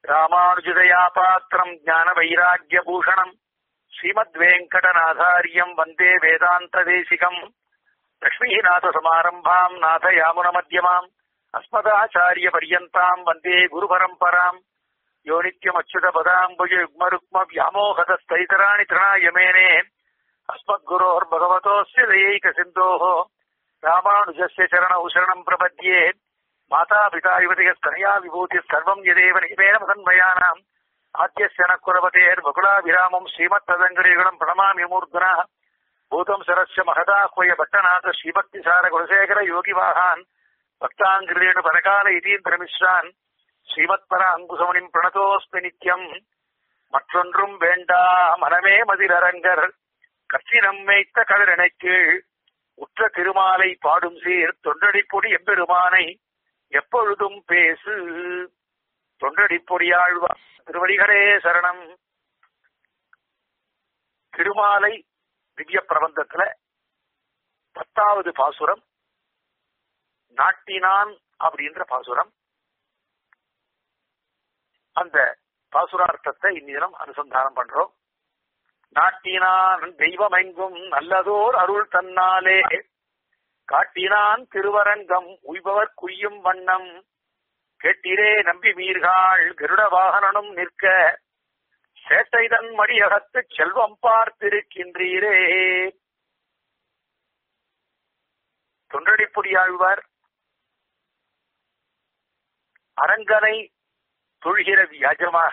ராமானுஜதயா பாத்திரம் ஞான வைராக்கிய பூஷணம் ஸ்ரீமத் வெங்கடநாதாரியம் வந்தே வேதாந்த தேசிகம் லக்ஷ்மீநாத சமாரம்பாம் நாத யாமுன மத்தியமாம் அஸ்மதாச்சாரிய பரியந்தாம் வந்தே குரு பரம்பராம் யோ நித்யம் அச்சுத பதாம்புஜ யுக்ம ருக்ம வியாமோகதஸ்தைதராணி திருணாயமேனே அஸ்மத்குரோர் பகவதோஸ்ய தயைக சிந்தோः ராமானுஜஸ்ய சரணௌ சரணம் பிரபத்யே மாதா பிதா யுவதிகஸ்தனயா விபூதி சர்வம் யதேவ நிவேன மதன்மயானாம் ஆத்யஸ்ய நக்குரவதேர் பகுலாபிராமம் ஸ்ரீமத் ததங்கரீகுணம் பிரணமாமி மூர்த்தனா பூதம் சரஸ்ய மகதாஹ்வய பட்டநாத ஸ்ரீபக்தி சார குலசேகர யோகிவாகான் பக்தாங்கிரேணு பரகால இதீந்திரமிஸ்ரான் ஸ்ரீமத் பர அங்குசமணிம் பிரணதோஸ்மி நித்யம் மற்றொன்றும் வேண்டா மனமே மதிரரங்கர் கட்சி நம்மைத்த கதிரனை கீழ் உற்ற திருமாலை பாடும் சீர் தொண்டடிப்பொடி எம்பெருமானை எப்பொழுதும் பேசு தொண்டடிப்பொடியாழ்வா திருவடிகளே சரணம் திருமாலை திவ்ய பிரபந்தத்துல பத்தாவது பாசுரம் நாட்டினான் அப்படின்ற பாசுரம் அந்த பாசுரார்த்தத்தை இந்நிதனம் அனுசந்தானம் பண்றோம் நாட்டினான் தெய்வமெங்கும் நல்லதோர் அருள் தன்னாலே காட்டினான் திருவரங்கம் உய்பவர் குய்யும் வண்ணம் கேட்டிரே நம்பி மீர்காள் கருட வாகனனும் நிற்க சேட்டைதன் மடியகத்து செல்வம் பார்த்திருக்கின்றீரே தொண்டடிப்புடியாழ்வார் அரங்கனை தொழுகிற வியாஜமாக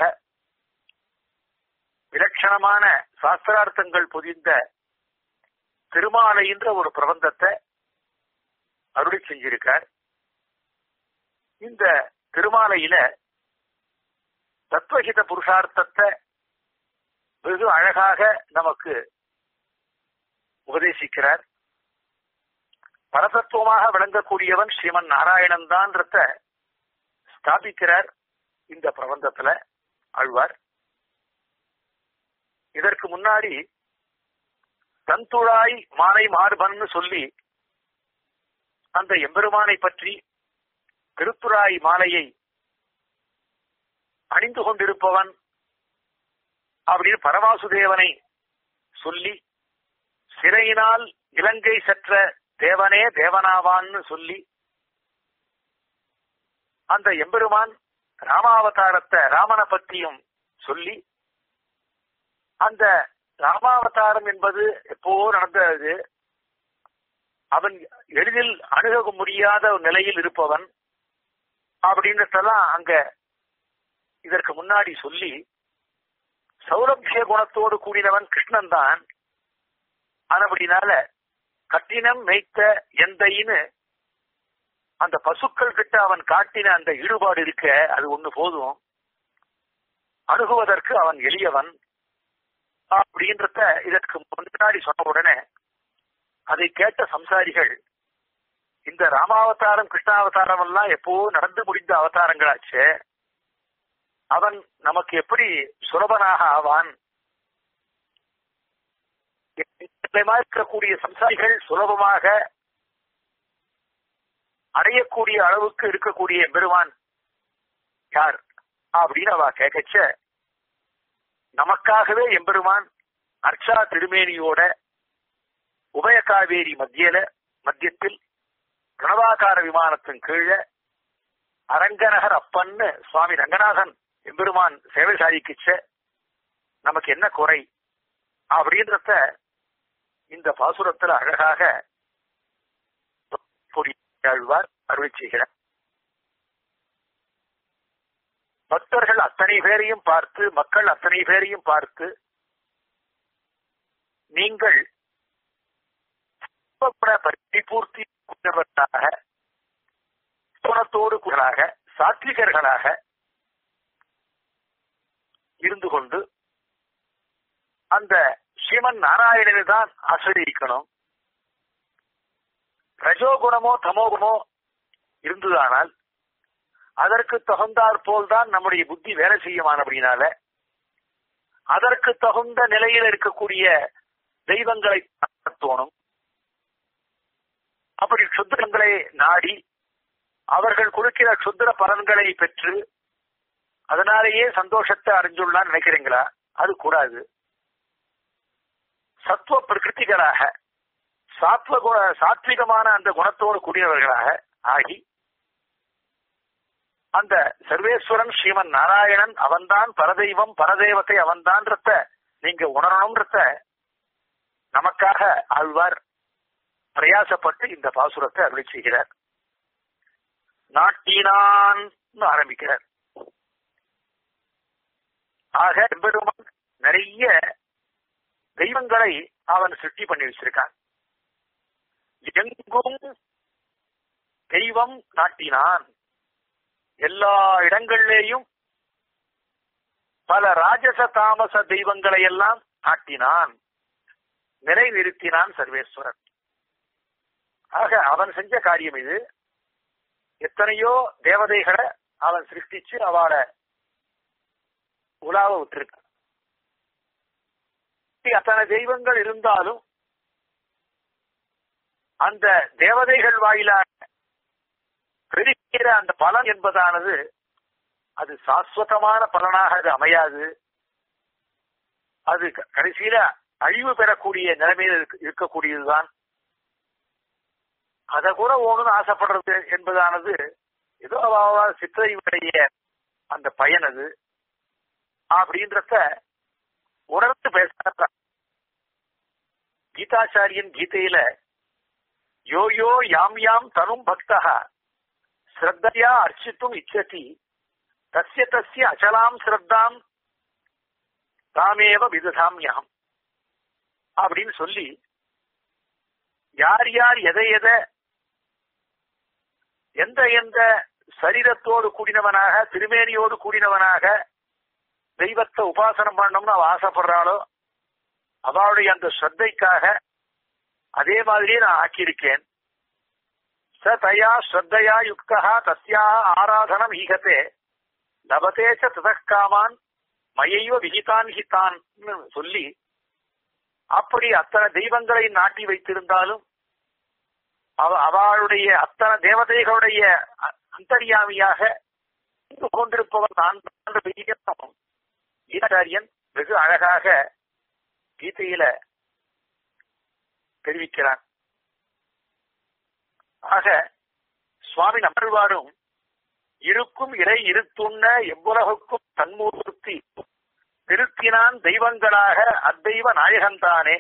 விலட்சணமான சாஸ்திரார்த்தங்கள் பொதிந்த திருமாலை என்ற ஒரு பிரபந்தத்தை அருளி செஞ்சிருக்கார் இந்த திருமாலையில தத்துவஹித புருஷார்த்தத்தை வெகு அழகாக நமக்கு உபதேசிக்கிறார் பரதத்துவமாக விளங்கக்கூடியவன் ஸ்ரீமன் நாராயணன் தான்றத ஸ்தாபிக்கிறார் இந்த பிரபந்தத்துல ஆழ்வார் இதற்கு முன்னாடி தந்துழாய் மாலை மார்பன்னு சொல்லி அந்த எம்பெருமானை பற்றி திருத்துறாய் மாலையை அணிந்து கொண்டிருப்பவன் அப்படின்னு பரமாசுதேவனை சொல்லி சிறையினால் இலங்கை சற்ற தேவனே தேவனாவான்னு சொல்லி அந்த எம்பெருமான் ராமாவதாரத்தை ராமனை பற்றியும் சொல்லி அந்த ராமாவதாரம் என்பது எப்போ நடந்தது அவன் எளிதில் அணுக முடியாத ஒரு நிலையில் இருப்பவன் அப்படின்றதெல்லாம் அங்க இதற்கு முன்னாடி சொல்லி சௌரபிய குணத்தோடு கூடினவன் கிருஷ்ணன் தான் ஆனபடினால கட்டினம் மெய்த்த எந்தைன்னு அந்த பசுக்கள் கிட்ட அவன் காட்டின அந்த ஈடுபாடு இருக்க அது ஒண்ணு போதும் அணுகுவதற்கு அவன் எளியவன் அப்படின்றத இதற்கு முன்னாடி சொன்ன உடனே அதை கேட்ட சம்சாரிகள் இந்த ராமாவதாரம் கிருஷ்ணாவதாரம் எல்லாம் எப்போ நடந்து முடிந்த அவதாரங்களாச்சு அவன் நமக்கு எப்படி சுலபனாக ஆவான் இருக்கக்கூடிய சம்சாரிகள் சுலபமாக அடையக்கூடிய அளவுக்கு இருக்கக்கூடிய பெருமான் யார் அப்படின்னு அவ கேட்கச்ச நமக்காகவே எம்பெருமான் அர்ச்சா திருமேனியோட உபய காவேரி மத்தியில மத்தியத்தில் பிரணவாகார விமானத்தின் கீழே அரங்கநகர் அப்பன்னு சுவாமி ரங்கநாதன் எம்பெருமான் சேவை சாதிக்கிச்ச நமக்கு என்ன குறை அப்படின்றத இந்த பாசுரத்துல அழகாக ஆழ்வார் அருளை செய்கிறார் பக்தர்கள் அத்தனை பேரையும் பார்த்து மக்கள் அத்தனை பேரையும் பார்த்து நீங்கள் பரிபூர்த்தி கூடியவர்களாக குணத்தோடு கூடலாக சாத்விகர்களாக இருந்து கொண்டு அந்த ஸ்ரீமன் நாராயணனை தான் ஆசிரியக்கணும் ரஜோகுணமோ தமோகுணமோ இருந்ததானால் அதற்கு தகுந்தாற் போல்தான் நம்முடைய புத்தி வேலை செய்யுமானபடினால அதற்கு தகுந்த நிலையில் இருக்கக்கூடிய தெய்வங்களை தோணும் அப்படி சுத்திரங்களை நாடி அவர்கள் கொடுக்கிற சுத்திர பலன்களை பெற்று அதனாலேயே சந்தோஷத்தை அறிஞ்சுள்ளான்னு நினைக்கிறீங்களா அது கூடாது சத்துவ பிரகிருதிகளாக சாத்வ குண சாத்விகமான அந்த குணத்தோடு கூடியவர்களாக ஆகி அந்த சர்வேஸ்வரன் ஸ்ரீமன் நாராயணன் அவன்தான் பரதெய்வம் பரதேவத்தை அவன்தான்றத நீங்க உணரணும்ன்றத நமக்காக ஆழ்வார் பிரயாசப்பட்டு இந்த பாசுரத்தை அருளி செய்கிறார் நாட்டினான் ஆரம்பிக்கிறார் ஆக எம்பெருமான் நிறைய தெய்வங்களை அவன் சிருஷ்டி பண்ணி வச்சிருக்கான் எங்கும் தெய்வம் நாட்டினான் எல்லா இடங்களிலேயும் பல ராஜச தாமச தெய்வங்களை எல்லாம் நாட்டினான் நிறைநிறுத்தினான் சர்வேஸ்வரன் ஆக அவன் செஞ்ச காரியம் இது எத்தனையோ தேவதைகளை அவன் சிருஷ்டிச்சு அவளை உலாவ விட்டிருக்கான் அத்தனை தெய்வங்கள் இருந்தாலும் அந்த தேவதைகள் வாயிலாக கிடைக்கிற அந்த பலன் என்பதானது அது சாஸ்வதமான பலனாக அது அமையாது அது கடைசியில அழிவு பெறக்கூடிய நிலைமையில் இருக்கக்கூடியதுதான் அதை கூட ஓணுன்னு ஆசைப்படுறது என்பதானது ஏதோ சித்திரையுடைய அந்த பயன் அது அப்படின்றத உணர்ந்து பேச கீதாச்சாரியன் கீதையில யோ யோ யாம் யாம் தனும் பக்தா ஸ்ரத்தையா அர்ச்சித்தும் இச்சதி தஸ்ய தஸ்ய அச்சலாம் ஸ்ரத்தாம் தாமேவ விததாமியம் அப்படின்னு சொல்லி யார் யார் எதை எதை எந்த எந்த சரீரத்தோடு கூடினவனாக திருமேனியோடு கூடினவனாக தெய்வத்தை உபாசனம் பண்ணணும்னு அவ ஆசைப்படுறாளோ அவளுடைய அந்த ஸ்ரத்தைக்காக அதே மாதிரியே நான் ஆக்கியிருக்கேன் ச தயா ஸ்ரத்தையா யுக்தா தஸ்யா ஆராதனம் ஈகத்தே லபத்தே ச ததக்காமான் மயைவ விகிதான் ஹிதான் சொல்லி அப்படி அத்தனை தெய்வங்களை நாட்டி வைத்திருந்தாலும் அவ அவளுடைய அத்தனை தேவதைகளுடைய அந்தரியாமியாக கொண்டிருப்பவர் நான் கீதாச்சாரியன் வெகு அழகாக கீதையில தெரிவிக்கிறான் ஆக சுவாமி நம்மழ்வாரும் இருக்கும் இறை இருத்துண்ண எவ்வுலகுக்கும் தன்மூர்த்தி திருத்தினான் தெய்வங்களாக அத்தெய்வ நாயகன்தானே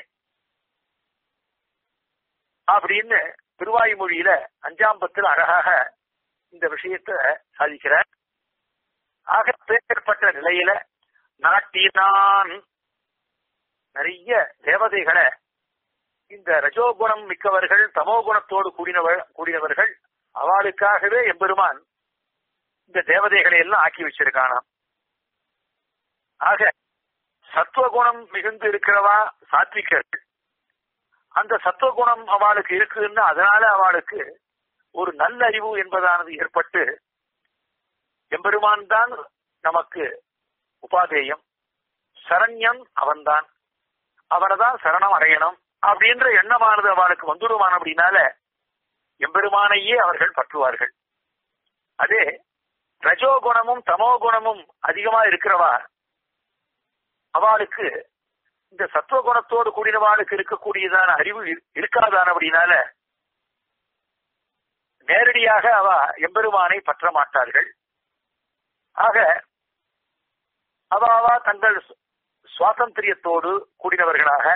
அப்படின்னு திருவாய்மொழியில அஞ்சாம் பத்தில் அழகாக இந்த விஷயத்தை சாதிக்கிறார் ஆக பேர்பட்ட நிலையில நாட்டினான் நிறைய தேவதைகளை இந்த ரஜோகுணம் மிக்கவர்கள் தமோகுணத்தோடு கூடினவர் கூடினவர்கள் அவளுக்காகவே எம்பெருமான் இந்த தேவதைகளை எல்லாம் ஆக்கி வச்சிருக்கானாம் ஆக சத்துவகுணம் மிகுந்து இருக்கிறவா சாத்விகர்கள் அந்த சத்துவகுணம் அவளுக்கு இருக்குன்னு அதனால அவளுக்கு ஒரு நல்ல அறிவு என்பதானது ஏற்பட்டு எம்பெருமான் தான் நமக்கு உபாதேயம் சரண்யம் அவன்தான் அவனை தான் சரணம் அடையணும் அப்படின்ற எண்ணமானது அவளுக்கு வந்துடுவான் அப்படின்னால எம்பெருமானையே அவர்கள் பற்றுவார்கள் அதே ரஜோகுணமும் தமோகுணமும் அதிகமா இருக்கிறவா அவளுக்கு இந்த சத்துவகுணத்தோடு கூடினவாளுக்கு இருக்கக்கூடியதான அறிவு இருக்காதான அப்படின்னால நேரடியாக அவ எம்பெருமானை பற்ற மாட்டார்கள் ஆக அவாவா தங்கள் சுவாதந்திரியத்தோடு கூடினவர்களாக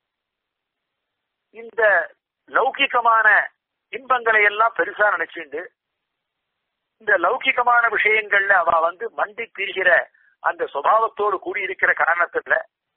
இந்த லௌகிகமான இன்பங்களை எல்லாம் பெருசா நினைச்சுண்டு இந்த லௌகிகமான விஷயங்கள்ல அவ வந்து மண்டி தீர்கிற அந்த சுபாவத்தோடு கூடியிருக்கிற காரணத்துல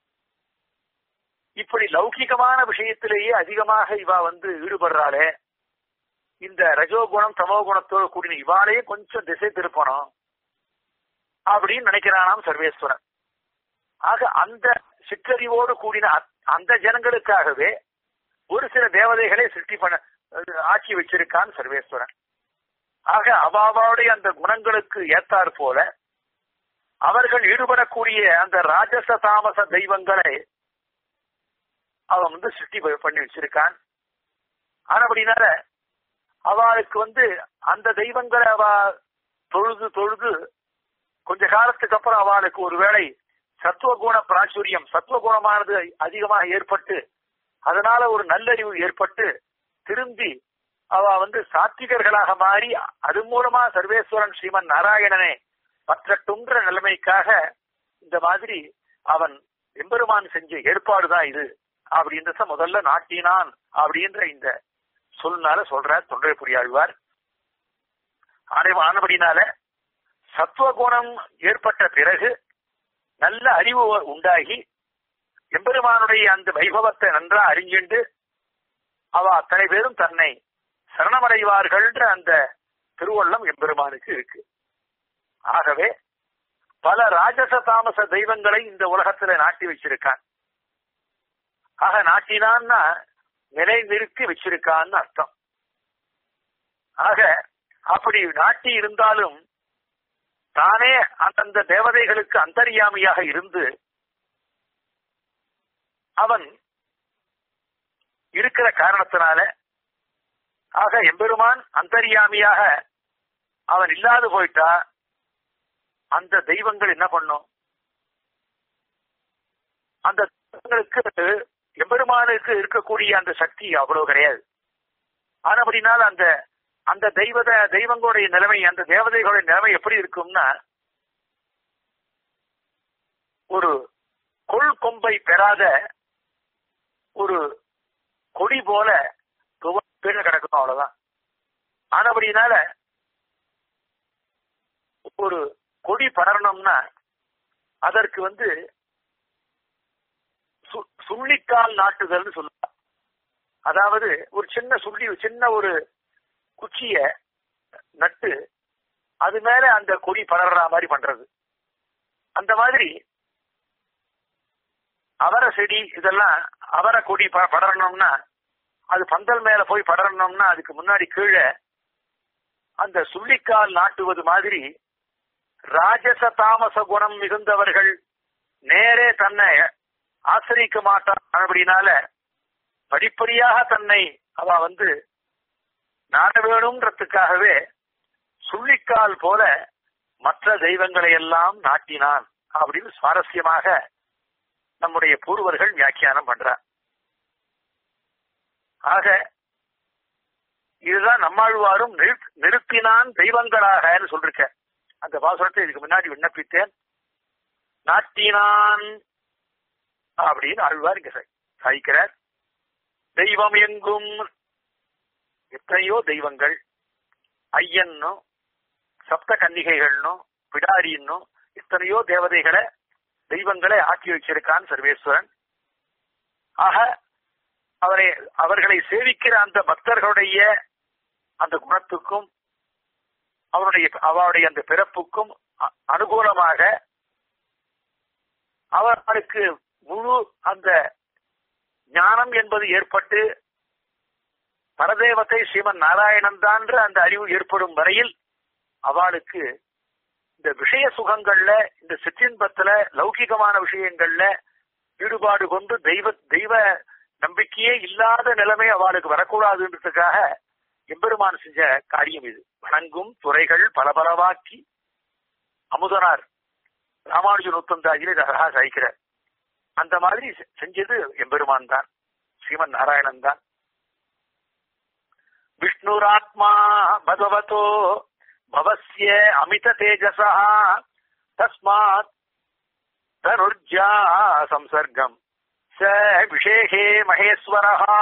இப்படி லௌகிகமான விஷயத்திலேயே அதிகமாக இவா வந்து ஈடுபடுறாளே இந்த ரஜோகுணம் தமோகுணத்தோடு கூடின இவாளையே கொஞ்சம் திசை திருப்பணும் அப்படின்னு நினைக்கிறானாம் சர்வேஸ்வரன் ஆக அந்த சிற்றறிவோடு கூடின அந்த ஜனங்களுக்காகவே ஒரு சில தேவதைகளை சிருஷ்டி பண்ண ஆக்கி வச்சிருக்கான் சர்வேஸ்வரன் ஆக அவாவாவுடைய அந்த குணங்களுக்கு ஏத்தாற் போல அவர்கள் ஈடுபடக்கூடிய அந்த ராஜச தாமச தெய்வங்களை அவன் வந்து சிருஷ்டி பண்ணி வச்சிருக்கான் ஆனா அப்படின்னால அவளுக்கு வந்து அந்த தெய்வங்களை அவ தொழுது தொழுது கொஞ்ச காலத்துக்கு அப்புறம் அவளுக்கு ஒருவேளை சத்துவகுண பிராச்சுரியம் சத்துவகுணமானது அதிகமாக ஏற்பட்டு அதனால ஒரு நல்லறிவு ஏற்பட்டு திரும்பி அவ வந்து சாத்விகர்களாக மாறி அது மூலமா சர்வேஸ்வரன் ஸ்ரீமன் நாராயணனே பற்றட்டுன்ற நிலைமைக்காக இந்த மாதிரி அவன் எம்பெருமான் செஞ்ச ஏற்பாடுதான் இது அப்படின்றத முதல்ல நாட்டினான் அப்படின்ற இந்த சொல்னால சொல்றார் தொண்டை புரியாழ்வார் ஆனபடினால சத்துவகுணம் ஏற்பட்ட பிறகு நல்ல அறிவு உண்டாகி எம்பெருமானுடைய அந்த வைபவத்தை நன்றா அறிஞ்சுண்டு அவ அத்தனை பேரும் தன்னை சரணமடைவார்கள்ன்ற அந்த திருவள்ளம் எம்பெருமானுக்கு இருக்கு ஆகவே பல ராஜச தாமச தெய்வங்களை இந்த உலகத்துல நாட்டி வச்சிருக்கான் ஆக நாட்டினான்னா நிலை நிறுத்தி வச்சிருக்கான்னு அர்த்தம் ஆக அப்படி நாட்டி இருந்தாலும் தானே அந்தந்த தேவதைகளுக்கு அந்தரியாமியாக இருந்து அவன் இருக்கிற காரணத்தினால ஆக எம்பெருமான் அந்தரியாமியாக அவன் இல்லாது போயிட்டா அந்த தெய்வங்கள் என்ன பண்ணும் அந்த தெய்வங்களுக்கு எம்பெருமானுக்கு இருக்கக்கூடிய அந்த சக்தி அவ்வளவு கிடையாது ஆனபடினால் அந்த அந்த தெய்வத தெய்வங்களுடைய நிலைமை அந்த தேவதைகளுடைய நிலைமை எப்படி இருக்கும்னா ஒரு கொள் கொம்பை பெறாத ஒரு கொடி போல பேர கிடக்கணும் அவ்வளவுதான் ஆனபடினால ஒரு கொடி படரணும்னா அதற்கு வந்து சுள்ளிக்கால் நாட்டுதல்னு சொல்லலாம் அதாவது ஒரு சின்ன சுள்ளி சின்ன ஒரு குச்சிய நட்டு அது மேல அந்த கொடி படர்ற மாதிரி பண்றது அந்த மாதிரி அவர செடி இதெல்லாம் அவர கொடி படரணும்னா அது பந்தல் மேல போய் படரணும்னா அதுக்கு முன்னாடி கீழே அந்த சுள்ளிக்கால் நாட்டுவது மாதிரி ராஜச தாமச குணம் மிகுந்தவர்கள் நேரே தன்னை ஆசிரிக்க மாட்டான் அப்படினால படிப்படியாக தன்னை அவ வந்து நாட வேணும்ன்றதுக்காகவே சுள்ளிக்கால் போல மற்ற தெய்வங்களை எல்லாம் நாட்டினான் அப்படின்னு சுவாரஸ்யமாக நம்முடைய பூர்வர்கள் வியாக்கியானம் பண்றார் ஆக இதுதான் நம்மாழ்வாரும் நிறுத்தினான் தெய்வங்களாக சொல்லிருக்க அந்த பாசுரத்தை இதுக்கு முன்னாடி விண்ணப்பித்தேன் நாட்டினான் அப்படின்னு ஆழ்வார் இங்க சாய்க்கிறார் தெய்வம் எங்கும் எத்தனையோ தெய்வங்கள் ஐயன்னும் சப்த கன்னிகைகள்னும் பிடாரின்னும் எத்தனையோ தேவதைகளை தெய்வங்களை ஆக்கி வச்சிருக்கான் சர்வேஸ்வரன் ஆக அவரை அவர்களை சேவிக்கிற அந்த பக்தர்களுடைய அந்த குணத்துக்கும் அவருடைய அவருடைய அந்த பிறப்புக்கும் அனுகூலமாக அவர்களுக்கு முழு அந்த ஞானம் என்பது ஏற்பட்டு பரதேவத்தை ஸ்ரீமன் நாராயணன் தான்ற அந்த அறிவு ஏற்படும் வரையில் அவளுக்கு இந்த விஷய சுகங்கள்ல இந்த சிற்றின்பத்துல லௌகிகமான விஷயங்கள்ல ஈடுபாடு கொண்டு தெய்வ தெய்வ நம்பிக்கையே இல்லாத நிலைமை அவளுக்கு வரக்கூடாதுன்றதுக்காக எம்பெருமான் செஞ்ச காரியம் இது வணங்கும் துறைகள் பலபலவாக்கி அமுதனார் ராமானுஜ நூத்தந்தாஜில அழகா சாய்க்கிறார் அந்த மாதிரி செஞ்சது எம்பெருமான் தான் ஸ்ரீமன் நாராயணன் தான் விஷ்ணுராத்மா பகவதோ பவஸ்ய அமித தேஜசா தஸ்மாத் தனுர்ஜா சம்சர்க்கம் ச விஷேகே மகேஸ்வரஹா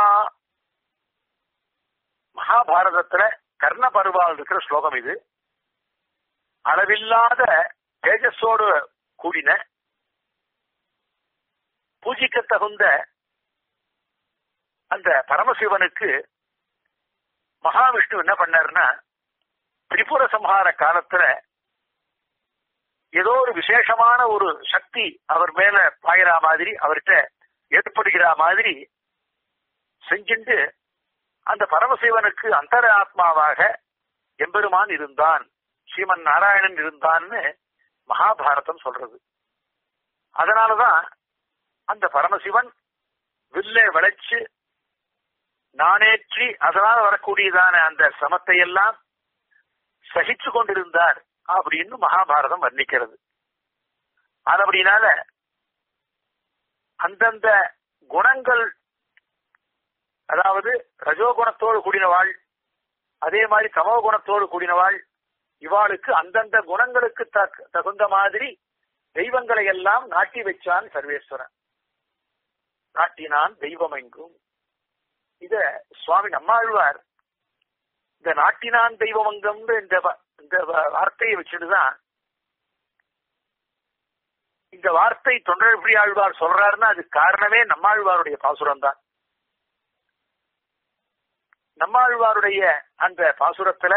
மகாபாரதத்துல கர்ண பருவால் இருக்கிற ஸ்லோகம் இது அளவில்லாத தேஜஸோடு கூடின பூஜிக்க தகுந்த அந்த பரமசிவனுக்கு மகாவிஷ்ணு என்ன பண்ணாருன்னா திரிபுர சம்ஹார காலத்துல ஏதோ ஒரு விசேஷமான ஒரு சக்தி அவர் மேல பாயிற மாதிரி அவர்கிட்ட ஏற்படுகிற மாதிரி செஞ்சுண்டு அந்த பரமசிவனுக்கு அந்தர ஆத்மாவாக எம்பெருமான் இருந்தான் ஸ்ரீமன் நாராயணன் இருந்தான்னு மகாபாரதம் சொல்றது அதனாலதான் அந்த பரமசிவன் வில்லை விளைச்சு நானேற்றி அதனால் வரக்கூடியதான அந்த சமத்தை எல்லாம் சகிச்சு கொண்டிருந்தார் அப்படின்னு மகாபாரதம் வர்ணிக்கிறது அது அப்படினால அந்தந்த குணங்கள் அதாவது ரஜோகுணத்தோடு கூடினவாள் அதே மாதிரி தமோ குணத்தோடு கூடினவாள் இவாளுக்கு அந்தந்த குணங்களுக்கு தக்- தகுந்த மாதிரி தெய்வங்களை எல்லாம் நாட்டி வச்சான் சர்வேஸ்வரன் நாட்டினான் தெய்வம் எங்கும் இத சுவாமி நம்மாழ்வார் இந்த நாட்டினான் தெய்வமங்கம்னு இந்த வ- இந்த வ- வார்த்தையை வச்சுட்டுதான் இந்த வார்த்தை தொண்டர்புரி ஆழ்வார் சொல்றாருன்னா அது காரணமே நம்மாழ்வாருடைய பாசுரம் தான் நம்மாழ்வாருடைய அந்த பாசுரத்துல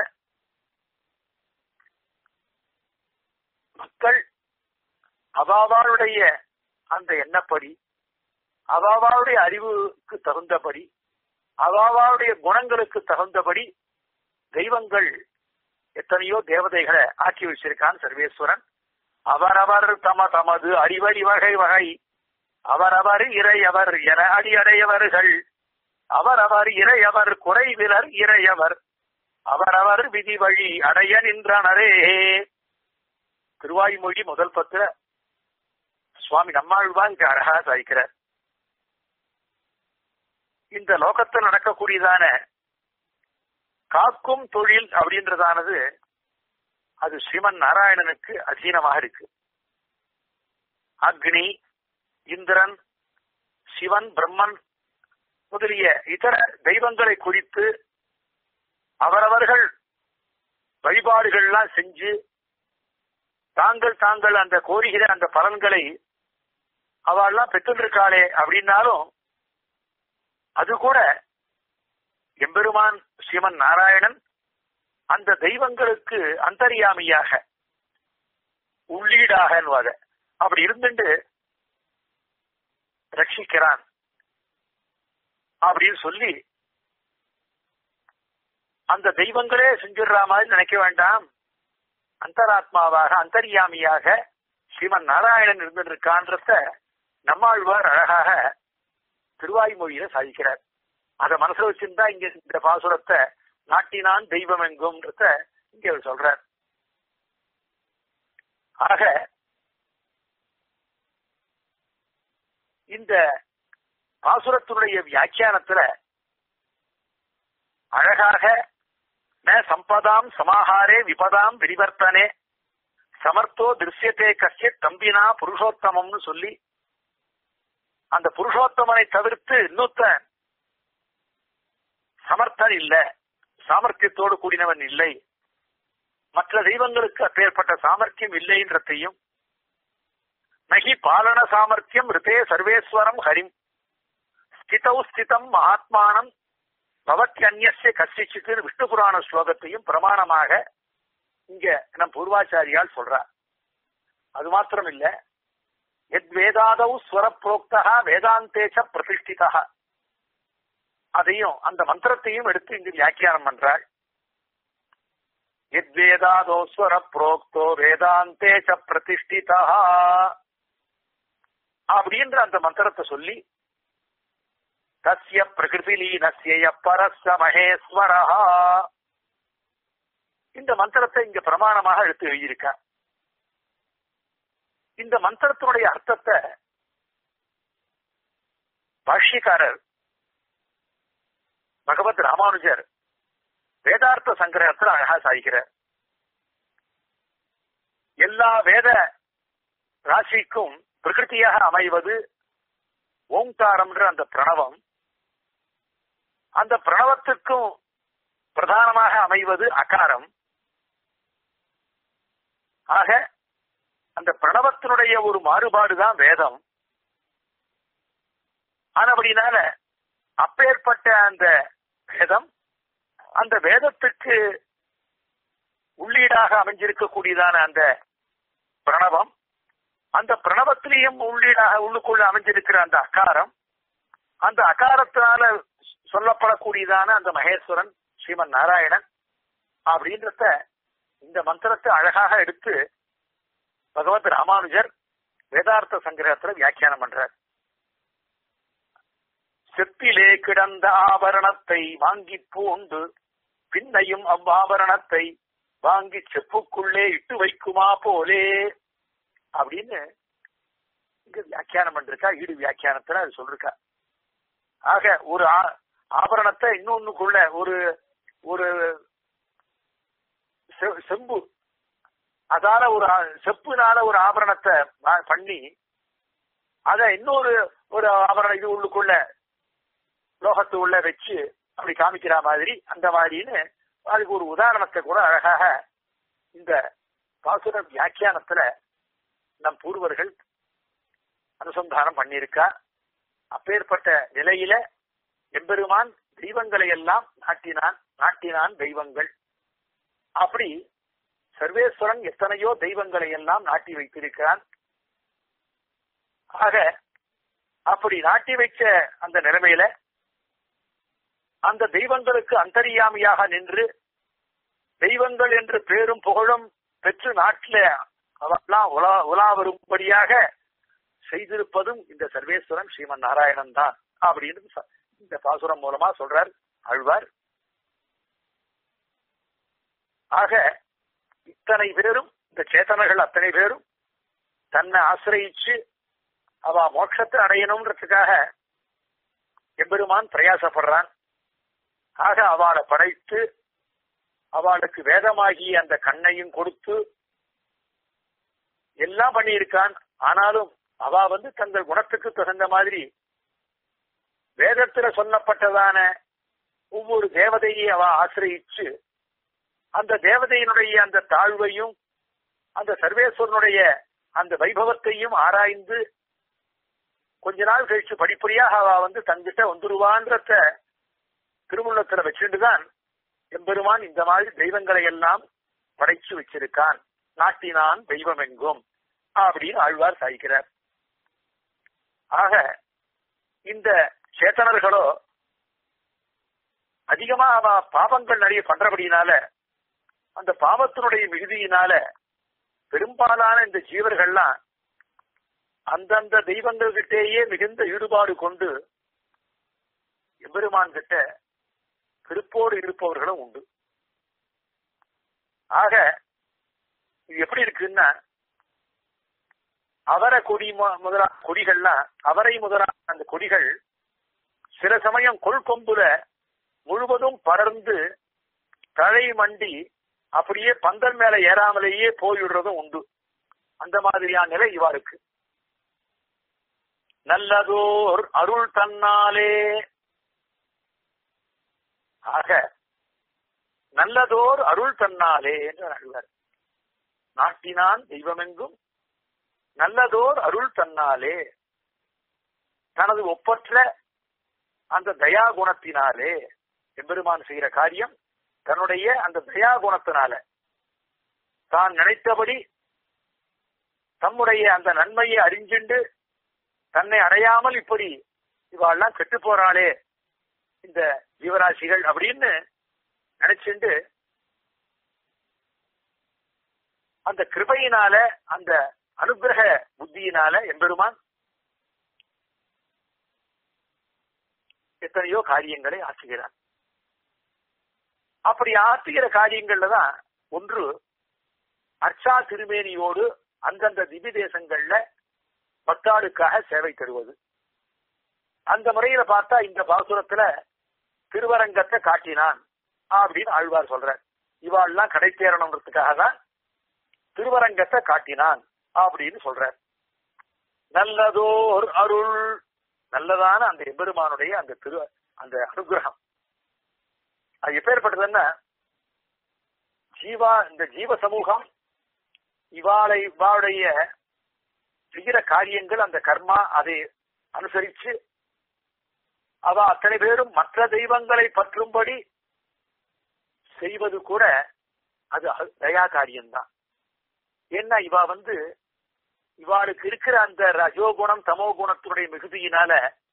மக்கள் அவாவாருடைய அந்த எண்ணப்படி அவாவாருடைய அறிவுக்கு தகுந்தபடி அவாவாருடைய குணங்களுக்கு தகுந்தபடி தெய்வங்கள் எத்தனையோ தேவதைகளை ஆக்கி வச்சிருக்கான் சர்வேஸ்வரன் அவரவர் தம தமது அறிவழி வகை வகை அவரவர் இறையவர் என அடியடையவர்கள் அவரவர் இறையவர் குறைவிலர் இறையவர் அவரவர் விதி வழி அடைய நின்றனரே திருவாய்மொழி முதல் பத்துல சுவாமி நம்மாழ்வா இங்க அழகா சாய்க்கிறார் இந்த லோகத்தில் நடக்கக்கூடியதான காக்கும் தொழில் அப்படின்றதானது அது ஸ்ரீமன் நாராயணனுக்கு அதீனமாக இருக்கு அக்னி இந்திரன் சிவன் பிரம்மன் முதலிய இதர தெய்வங்களை குறித்து அவரவர்கள் வழிபாடுகள்லாம் செஞ்சு தாங்கள் தாங்கள் அந்த கோருகிற அந்த பலன்களை அவெல்லாம் பெற்றுருக்காளே அப்படின்னாலும் அது கூட எம்பெருமான் ஸ்ரீமன் நாராயணன் அந்த தெய்வங்களுக்கு அந்தரியாமியாக உள்ளீடாக அப்படி இருந்துட்டு ரட்சிக்கிறான் அப்படின்னு சொல்லி அந்த தெய்வங்களே செஞ்சிடுற மாதிரி நினைக்க வேண்டாம் அந்தராத்மாவாக அந்தரியாமியாக ஸ்ரீமன் நாராயணன் இருந்திருக்கான்றத நம்மாழ்வார் அழகாக திருவாய்மொழியில சாதிக்கிறார் அத மனசுல வச்சிருந்தா இங்க இந்த பாசுரத்தை நாட்டினான் தெய்வம் எங்கும்ன்றத இங்க அவர் சொல்றார் ஆக இந்த பாசுரத்தினுடைய வியாக்கியானத்துல அழகாக ந சம்பதாம் சமாஹாரே விபதாம் விரிவர்த்தனே சமர்த்தோ திருஷ்யத்தே கஷ்ய தம்பினா புருஷோத்தமம்னு சொல்லி அந்த புருஷோத்தமனை தவிர்த்து இன்னொருத்தன் சமர்த்தன் இல்ல சாமர்த்தியத்தோடு கூடினவன் இல்லை மற்ற தெய்வங்களுக்கு அப்பேற்பட்ட சாமர்த்தியம் இல்லைன்றதையும் நகி பாலன சாமர்த்தியம் ரிதே சர்வேஸ்வரம் ஹரிம் ஸ்திதௌ ஸ்திதம் மகாத்மானம் பவத்யன்ய கசிச்சித்து விஷ்ணு புராண ஸ்லோகத்தையும் பிரமாணமாக இங்க நம் பூர்வாச்சாரியால் சொல்றார் அது மாத்திரம் இல்ல எத் வேதாதௌ ஸ்வர புரோக்தா வேதாந்தேச்ச பிரதிஷ்டிதா அதையும் அந்த மந்திரத்தையும் எடுத்து இங்கு வியாக்கியானம் பண்றாள் எத் வேதாதோ ஸ்வர புரோக்தோ வேதாந்தேச்ச பிரதிஷ்டிதா அப்படின்ற அந்த மந்திரத்தை சொல்லி தஸ்ய பிரகிருதிலீனஸ்ய பரஸ்ய மகேஸ்வரா இந்த மந்திரத்தை இங்க பிரமாணமாக எடுத்து எழுதியிருக்க இந்த மந்திரத்தினுடைய அர்த்தத்தை பாஷ்யக்காரர் பகவத் ராமானுஜர் வேதார்த்த சங்கிரகத்தில் அழகா சாதிக்கிறார் எல்லா வேத ராசிக்கும் பிரகிருத்தியாக அமைவது ஓங்காரம்ன்ற அந்த பிரணவம் அந்த பிரணவத்துக்கும் பிரதானமாக அமைவது அகாரம் ஆக அந்த பிரணவத்தினுடைய ஒரு மாறுபாடுதான் வேதம் ஆனபடினால அப்பேற்பட்ட அந்த வேதம் அந்த வேதத்துக்கு உள்ளீடாக அமைஞ்சிருக்கக்கூடியதான அந்த பிரணவம் அந்த பிரணவத்திலையும் உள்ளீடாக உள்ளுக்குள்ள அமைஞ்சிருக்கிற அந்த அகாரம் அந்த அகாரத்தினால சொல்லப்படக்கூடியதான அந்த மகேஸ்வரன் ஸ்ரீமன் நாராயணன் அப்படின்றத இந்த மந்திரத்தை அழகாக எடுத்து பகவத் ராமானுஜர் வேதார்த்த சங்கிரகத்துல வியாக்கியானம் பண்றார் செப்பிலே கிடந்த ஆபரணத்தை வாங்கி பூண்டு பின்னையும் அவ்வாபரணத்தை வாங்கி செப்புக்குள்ளே இட்டு வைக்குமா போலே அப்படின்னு இங்க வியாக்கியானம் பண்ணிருக்கா ஈடு வியாக்கியானத்துல அது சொல்லிருக்கா ஆக ஒரு ஆ- ஆபரணத்தை இன்னொன்னுக்குள்ள ஒரு ஒரு செ- செம்பு அதால ஒரு ஆ- செப்புனால ஒரு ஆபரணத்தை ப- பண்ணி அத இன்னொரு ஒரு ஆபரணம் இது உள்ளுக்குள்ள லோகத்து உள்ள வச்சு அப்படி காமிக்கிற மாதிரி அந்த மாதிரின்னு அதுக்கு ஒரு உதாரணத்தை கூட அழகாக இந்த பாசுர வியாக்கியானத்துல நம் பூர்வர்கள் அனுசந்தானம் பண்ணியிருக்கா அப்பேற்பட்ட நிலையில எம்பெருமான் தெய்வங்களை எல்லாம் நாட்டினான் நாட்டினான் தெய்வங்கள் அப்படி சர்வேஸ்வரன் எத்தனையோ தெய்வங்களை எல்லாம் நாட்டி வைத்திருக்கிறான் ஆக அப்படி நாட்டி வைச்ச அந்த நிலைமையில அந்த தெய்வங்களுக்கு அந்தரியாமியாக நின்று தெய்வங்கள் என்று பேரும் புகழும் பெற்று நாட்டில அவெல்லாம் உலா உலா வரும்படியாக செய்திருப்பதும் இந்த சர்வேஸ்வரன் ஸ்ரீமன் நாராயணன் தான் அப்படின்னு ச- இந்த பாசுரம் மூலமா சொல்றார் ஆழ்வார் ஆக இத்தனை பேரும் இந்த சேத்தனர்கள் அத்தனை பேரும் தன்னை ஆசிரயிச்சு அவ மோட்சத்தை அடையணும்ன்றதுக்காக எம்பெருமான் பிரயாசப்படுறான் ஆக அவளை படைத்து அவளுக்கு வேதமாகிய அந்த கண்ணையும் கொடுத்து எல்லாம் பண்ணியிருக்கான் ஆனாலும் அவ வந்து தங்கள் குணத்துக்கு தகுந்த மாதிரி வேதத்துல சொல்லப்பட்டதான ஒவ்வொரு தேவதையை அவ ஆசிரயிச்சு அந்த தேவதையினுடைய அந்த தாழ்வையும் அந்த சர்வேஸ்வரனுடைய அந்த வைபவத்தையும் ஆராய்ந்து கொஞ்ச நாள் கழிச்சு படிப்படியாக அவ வந்து தங்கிட்ட வந்துருவான்றத திருமுள்ளத்துல வச்சுட்டுதான் எம்பெருமான் இந்த மாதிரி தெய்வங்களை எல்லாம் படைச்சு வச்சிருக்கான் நாட்டினான் தெய்வம் எங்கும் அப்படின்னு ஆழ்வார் சாய்க்கிறார் ஆக இந்த சேத்தனர்களோ அதிகமா அவ பாவங்கள் நிறைய பண்றபடினால அந்த பாவத்தினுடைய மிகுதியினால பெரும்பாலான இந்த ஜீவர்கள்லாம் அந்தந்த தெய்வங்கள் கிட்டேயே மிகுந்த ஈடுபாடு கொண்டு எம்பெருமான் கிட்ட திருப்போடு இருப்பவர்களும் உண்டு ஆக இது எப்படி இருக்குன்னா அவர கொடி மு- முதலா கொடிகள்லாம் அவரை முதலா அந்த கொடிகள் சில சமயம் கொள்கொம்புல முழுவதும் படர்ந்து தழை மண்டி அப்படியே பந்தல் மேல ஏறாமலேயே போய்விடுறதும் உண்டு அந்த மாதிரியான நிலை இவாருக்கு நல்லதோர் அருள் தன்னாலே ஆக நல்லதோர் அருள் தன்னாலே என்று அழுவார் நாட்டினான் தெய்வமெங்கும் நல்லதோர் அருள் தன்னாலே தனது ஒப்பற்ற அந்த தயா குணத்தினாலே எம்பெருமான் செய்கிற காரியம் தன்னுடைய அந்த தயா குணத்தினால தான் நினைத்தபடி தம்முடைய அந்த நன்மையை அறிஞ்சுண்டு தன்னை அடையாமல் இப்படி இவாள்லாம் கெட்டு போறாளே இந்த ஜீவராசிகள் அப்படின்னு நினைச்சுண்டு அந்த கிருபையினால அந்த அனுகிரக புத்தியினால எம்பெருமான் எத்தனையோ காரியங்களை ஆற்றுகிறார் அப்படி ஆற்றுகிற காரியங்கள்ல தான் ஒன்று அர்ச்சா திருமேனியோடு அந்தந்த திவ்ய தேசங்கள்ல பக்தாளுக்காக சேவை தருவது அந்த முறையில பார்த்தா இந்த பாசுரத்துல திருவரங்கத்தை காட்டினான் அப்படின்னு ஆழ்வார் சொல்றார் இவாள்லாம் கடை தேரணுங்கிறதுக்காக தான் திருவரங்கத்தை காட்டினான் அப்படின்னு சொல்றார் நல்லதோர் அருள் நல்லதான அந்த எம்பெருமானுடைய அந்த திரு அந்த அனுகிரகம் அது எப்பேற்பட்டதுன்னா ஜீவா இந்த ஜீவ சமூகம் இவாளை இவாளுடைய செய்கிற காரியங்கள் அந்த கர்மா அதை அனுசரிச்சு அவ அத்தனை பேரும் மற்ற தெய்வங்களை பற்றும்படி செய்வது கூட அது அ- தயா காரியம்தான் ஏன்னா இவா வந்து இவாளுக்கு இருக்கிற அந்த ரஜோகுணம் தமோ குணத்துடைய மிகுதியினால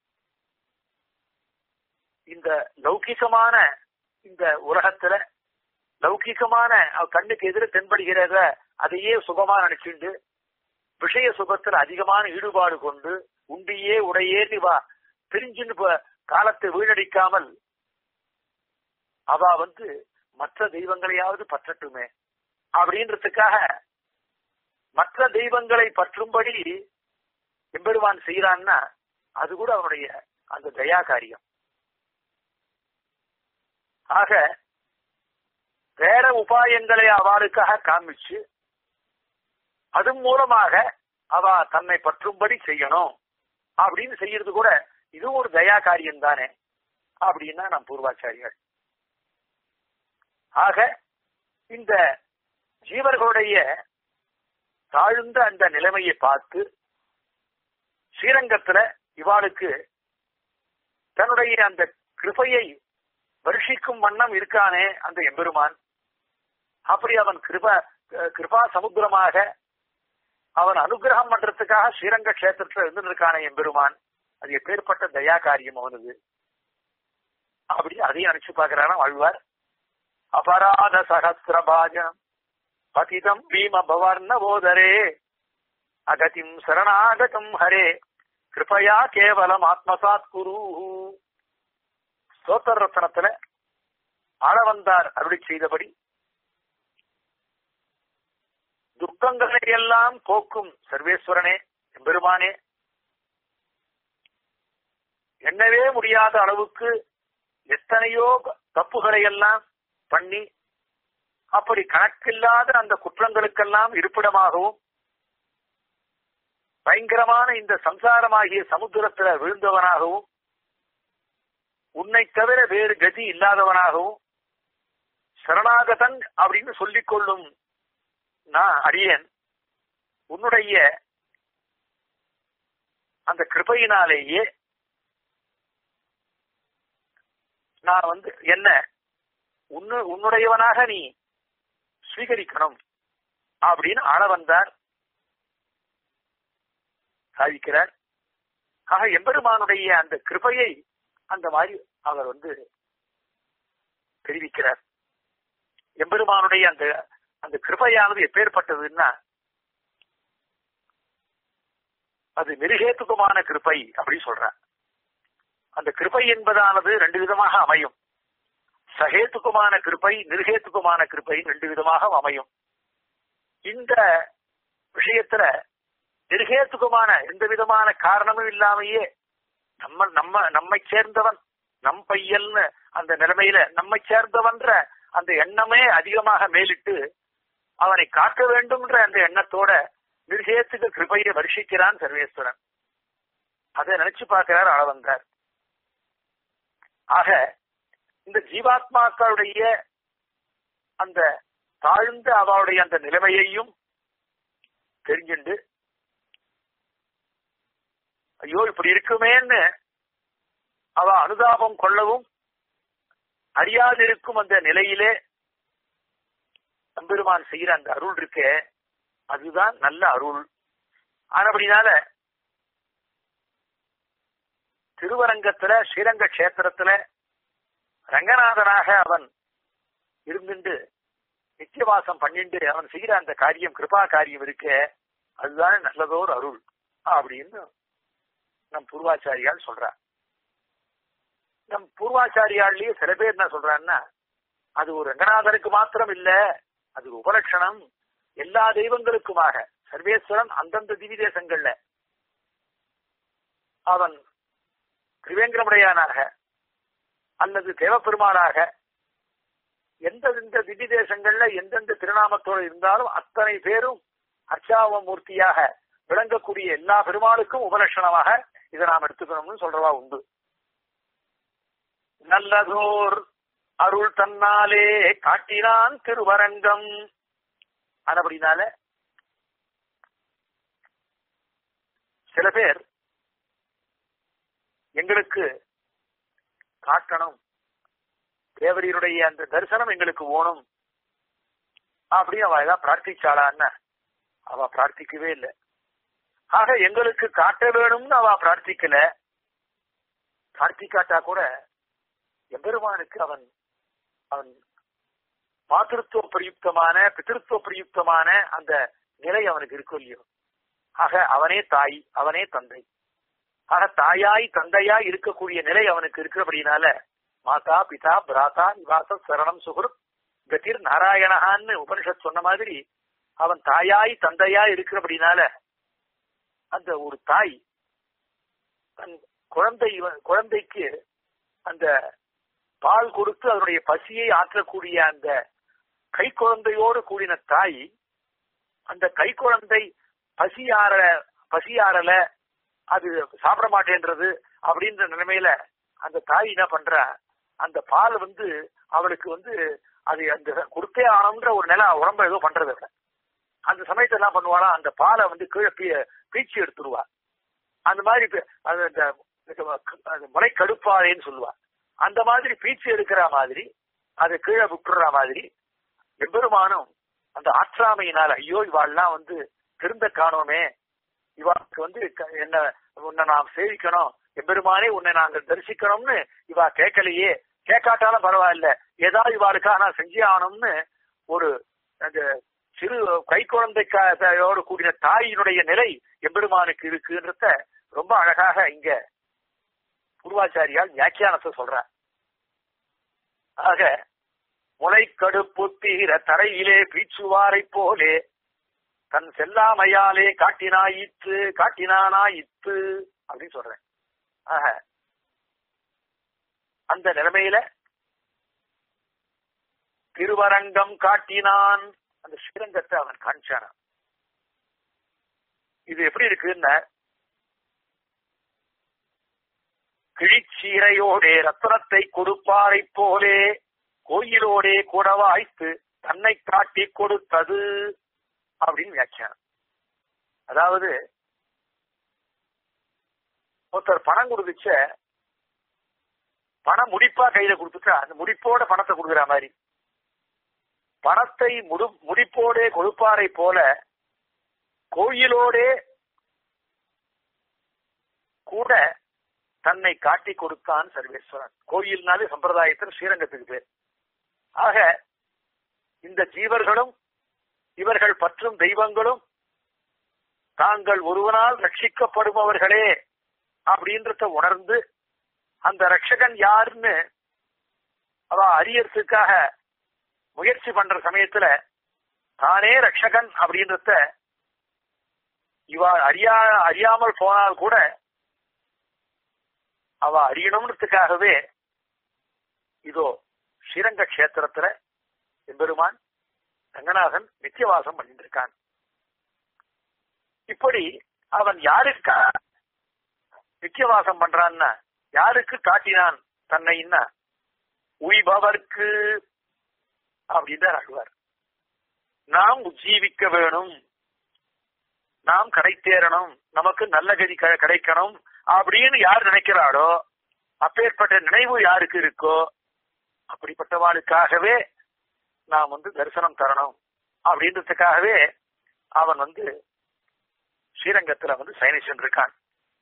இந்த லௌகிகமான இந்த உலகத்துல லௌகிகமான அவ கண்ணுக்கு எதிர தென்படுகிறத அதையே சுகமா நினைச்சுண்டு விஷய சுகத்துல அதிகமான ஈடுபாடு கொண்டு உண்டியே உடையேன்னு வா பிரிஞ்சுன்னு ப- காலத்தை வீணடிக்காமல் அவ வந்து மற்ற தெய்வங்களையாவது பற்றட்டுமே அப்படின்றதுக்காக மற்ற தெய்வங்களை பற்றும்படி எம்பெருமான் செய்யறான்னா அது கூட அவனுடைய அந்த தயா காரியம் ஆக வேற உபாயங்களை அவளுக்காக காமிச்சு அது மூலமாக அவ தன்னை பற்றும்படி செய்யணும் அப்படின்னு செய்யறது கூட இது ஒரு தயா காரியம் தானே அப்படின்னா நம் பூர்வாச்சாரியார் ஆக இந்த ஜீவர்களுடைய தாழ்ந்த அந்த நிலைமையை பார்த்து ஸ்ரீரங்கத்துல இவாளுக்கு தன்னுடைய அந்த கிருபையை வருஷிக்கும் வண்ணம் இருக்கானே அந்த எம்பெருமான் அப்படி அவன் கிருபா கிருபா சமுத்திரமாக அவன் அனுகிரகம் பண்றதுக்காக ஸ்ரீரங்க கஷேத்திரத்துல இருந்து இருக்கானே எம்பெருமான் அது எப்பேற்பட்ட தயா காரியம் அவனது அப்படி அதையும் நினைச்சு பாக்குறாராம் ஆழ்வார் அபராத சகசிரபாஜம் பதிதம் பீம பவர்ண போதரே அகதிம் சரணாகதம் ஹரே கிருபயா கேவலம் ஆத்மசாத் குரு ஸ்தோத்திர ரத்னத்துல ஆளவந்தார் அருளி செய்தபடி துக்கங்களை எல்லாம் போக்கும் சர்வேஸ்வரனே எம்பெருமானே எண்ணவே முடியாத அளவுக்கு எத்தனையோ தப்புகளை எல்லாம் பண்ணி அப்படி கணக்கில்லாத அந்த குற்றங்களுக்கெல்லாம் இருப்பிடமாகவும் பயங்கரமான இந்த சம்சாரமாகிய சமுத்திரத்துல விழுந்தவனாகவும் உன்னை தவிர வேறு கதி இல்லாதவனாகவும் சரணாகதன் அப்படின்னு சொல்லிக் கொள்ளும் நான் அடியேன் உன்னுடைய அந்த கிருபையினாலேயே நான் வந்து என்ன உன்னு உன்னுடையவனாக நீ ஸ்வீகரிக்கணும் அப்படின்னு ஆள வந்தார் சாதிக்கிறார் ஆக எம்பெருமானுடைய அந்த கிருபையை அந்த மாதிரி அவர் வந்து தெரிவிக்கிறார் எம்பெருமானுடைய அந்த அந்த கிருபையானது எப்பேற்பட்டதுன்னா அது மிருகேத்துக்குமான கிருபை அப்படின்னு சொல்றார் அந்த கிருபை என்பதானது ரெண்டு விதமாக அமையும் சகேத்துக்குமான கிருபை நிர்கேத்துக்குமான கிருபை ரெண்டு விதமாக அமையும் இந்த விஷயத்துல நிர்கேத்துக்குமான எந்த விதமான காரணமும் இல்லாமையே நம்ம நம்ம நம்மை சேர்ந்தவன் நம் பையல்னு அந்த நிலைமையில நம்மை சேர்ந்தவன்ற அந்த எண்ணமே அதிகமாக மேலிட்டு அவனை காக்க வேண்டும்ன்ற அந்த எண்ணத்தோட நிர்கேத்துக்கு கிருபையை வருஷிக்கிறான் சர்வேஸ்வரன் அதை நினைச்சு பார்க்கிறார் அளவந்தார் ஆக இந்த ஜீவாத்மாக்களுடைய அந்த தாழ்ந்த அவளுடைய அந்த நிலைமையையும் தெரிஞ்சுண்டு ஐயோ இப்படி இருக்குமேன்னு அவ அனுதாபம் கொள்ளவும் அறியாதிருக்கும் அந்த நிலையிலே நம்பெருமான் செய்கிற அந்த அருள் இருக்கே அதுதான் நல்ல அருள் ஆனபடினால திருவரங்கத்துல ஸ்ரீரங்க கஷேத்திரத்துல ரங்கநாதனாக அவன் இருந்துட்டு நித்தியவாசம் பண்ணிட்டு அவன் செய்கிற அந்த காரியம் கிருபா காரியம் இருக்கே அதுதான் நல்லதோர் அருள் அப்படின்னு நம் பூர்வாச்சாரியால் சொல்றார் நம் பூர்வாச்சாரியாள்லயே சில பேர் என்ன சொல்றான்னா அது ஒரு ரங்கநாதனுக்கு மாத்திரம் இல்ல அது ஒரு உபலட்சணம் எல்லா தெய்வங்களுக்குமாக சர்வேஸ்வரன் அந்தந்த திவி தேசங்கள்ல அவன் திரிவேங்கரமுடையானாக அல்லது தேவப்பெருமானாக எந்தெந்த திவ்ய தேசங்கள்ல எந்தெந்த திருநாமத்தோடு இருந்தாலும் அத்தனை பேரும் அர்ச்சாவ மூர்த்தியாக விளங்கக்கூடிய எல்லா பெருமாளுக்கும் உபலட்சணமாக இதை நாம் எடுத்துக்கணும்னு சொல்றவா உண்டு நல்லதோர் அருள் தன்னாலே காட்டினான் திருவரங்கம் அப்படினால சில பேர் எங்களுக்கு காட்டணும் தேவரீருடைய அந்த தரிசனம் எங்களுக்கு ஓணும் அப்படின்னு அவ ஏதாவது பிரார்த்திச்சாளான்னு அவ பிரார்த்திக்கவே இல்லை ஆக எங்களுக்கு காட்ட வேணும்னு அவ பிரார்த்திக்கல பிரார்த்திக்காட்டா கூட எம்பெருமானுக்கு அவன் அவன் மாத்திருத்துவ பிரயுக்தமான பித்திருத்துவ பிரயுக்தமான அந்த நிலை அவனுக்கு இருக்கும் இல்லையோ ஆக அவனே தாய் அவனே தந்தை ஆக தாயாய் தந்தையாய் இருக்கக்கூடிய நிலை அவனுக்கு இருக்கிறபடினால மாதா பிதா பிராதா நிவாச சரணம் சுகுர் கதிர் நாராயணஹான்னு உபனிஷத் சொன்ன மாதிரி அவன் தாயாய் தந்தையாய் இருக்கிறபடினால அந்த ஒரு தாய் தன் குழந்தை குழந்தைக்கு அந்த பால் கொடுத்து அதனுடைய பசியை ஆற்றக்கூடிய அந்த கை குழந்தையோடு கூடின தாய் அந்த கை குழந்தை பசியார பசியாரல அது சாப்பிட மாட்டேன்றது அப்படின்ற நிலைமையில அந்த தாய் என்ன பண்றா அந்த பால் வந்து அவளுக்கு வந்து அது அந்த கொடுத்தே ஆனோன்ற ஒரு நிலை உடம்ப ஏதோ பண்றது இல்ல. அந்த சமயத்துல என்ன பண்ணுவாளா அந்த பாலை வந்து கீழே பீ- பீச்சி எடுத்துருவா அந்த மாதிரி பி- அது அந்த அது முளை கடுப்பாதேன்னு சொல்லுவா அந்த மாதிரி பீச்சி எடுக்கிற மாதிரி அதை கீழே விட்டுற மாதிரி எம்பெருமானும் அந்த ஆற்றாமையினால ஐயோ இவாள்லாம் வந்து திருந்த காணோமே இவாளுக்கு வந்து க- என்ன உன்னை நாம் சேவிக்கணும் எம்பெருமானே உன்னை நாங்கள் தரிசிக்கணும்னு இவா கேட்கலையே கேட்காட்டாலும் பரவாயில்ல ஏதாவது இவாளுக்காக நான் செஞ்சே ஆகணும்னு ஒரு அந்த சிறு கை குழந்தையோடு கூடின தாயினுடைய நிலை எம்பெருமானுக்கு இருக்குன்றத ரொம்ப அழகாக இங்க பூர்வாச்சாரியால் வியாக்கியானத்தை சொல்றார் ஆக முளைக்கடுப்பு தீர தரையிலே பீச்சுவாரைப் போலே தன் செல்லாமையாலே காட்டினாயிற்று காட்டினானாயிற்று அப்படின்னு சொல்றேன் ஆக அந்த நிலைமையில திருவரங்கம் காட்டினான் அந்த ஸ்ரீரங்கத்தை அவன் காமிச்சானான் இது எப்படி இருக்குன்னா கிழிச்சீரையோடே ரத்தனத்தை கொடுப்பாரைப் போலே கோயிலோடே கூடவாய்த்து தன்னை காட்டி கொடுத்தது அப்படின்னு வியாக்கியானம் அதாவது ஒருத்தர் பணம் கொடுத்துச்ச பணம் முடிப்பா கையில கொடுத்துட்டா அந்த முடிப்போட பணத்தை கொடுக்குற மாதிரி பணத்தை முடு முடிப்போடே கொடுப்பாரை போல கோயிலோடே கூட தன்னை காட்டி கொடுத்தான் சர்வேஸ்வரன் கோயில்னாலே சம்பிரதாயத்தில் ஸ்ரீரங்கத்துக்கு பேர் ஆக இந்த ஜீவர்களும் இவர்கள் பற்றும் தெய்வங்களும் தாங்கள் ஒருவனால் ரட்சிக்கப்படுபவர்களே அப்படின்றத உணர்ந்து அந்த ரட்சகன் யாருன்னு அவ அறியறதுக்காக முயற்சி பண்ற சமயத்துல தானே ரட்சகன் அப்படின்றத இவ அறியா அறியாமல் போனால் கூட அவ அறியணும்ன்றதுக்காகவே இதோ ஸ்ரீரங்க கஷேத்திரத்துல எம்பெருமான் ரங்கநாதன் நித்தியவாசம் பண்ணிட்டு இருக்கான் இப்படி அவன் யாருக்கா நித்தியவாசம் பண்றான்னா யாருக்கு காட்டினான் தன்னைன்னா உய்பவர்க்கு அப்படின்னு ஆடுவார் நாம் உஜ்ஜீவிக்க வேணும் நாம் கடை தேரணும் நமக்கு நல்ல கதி க- கிடைக்கணும் அப்படின்னு யார் நினைக்கிறாளோ அப்பேற்பட்ட நினைவு யாருக்கு இருக்கோ அப்படிப்பட்டவாளுக்காகவே நாம் வந்து தரிசனம் தரணும் அப்படின்றதுக்காகவே அவன் வந்து ஸ்ரீரங்கத்துல வந்து சயனிச்சன் இருக்கான்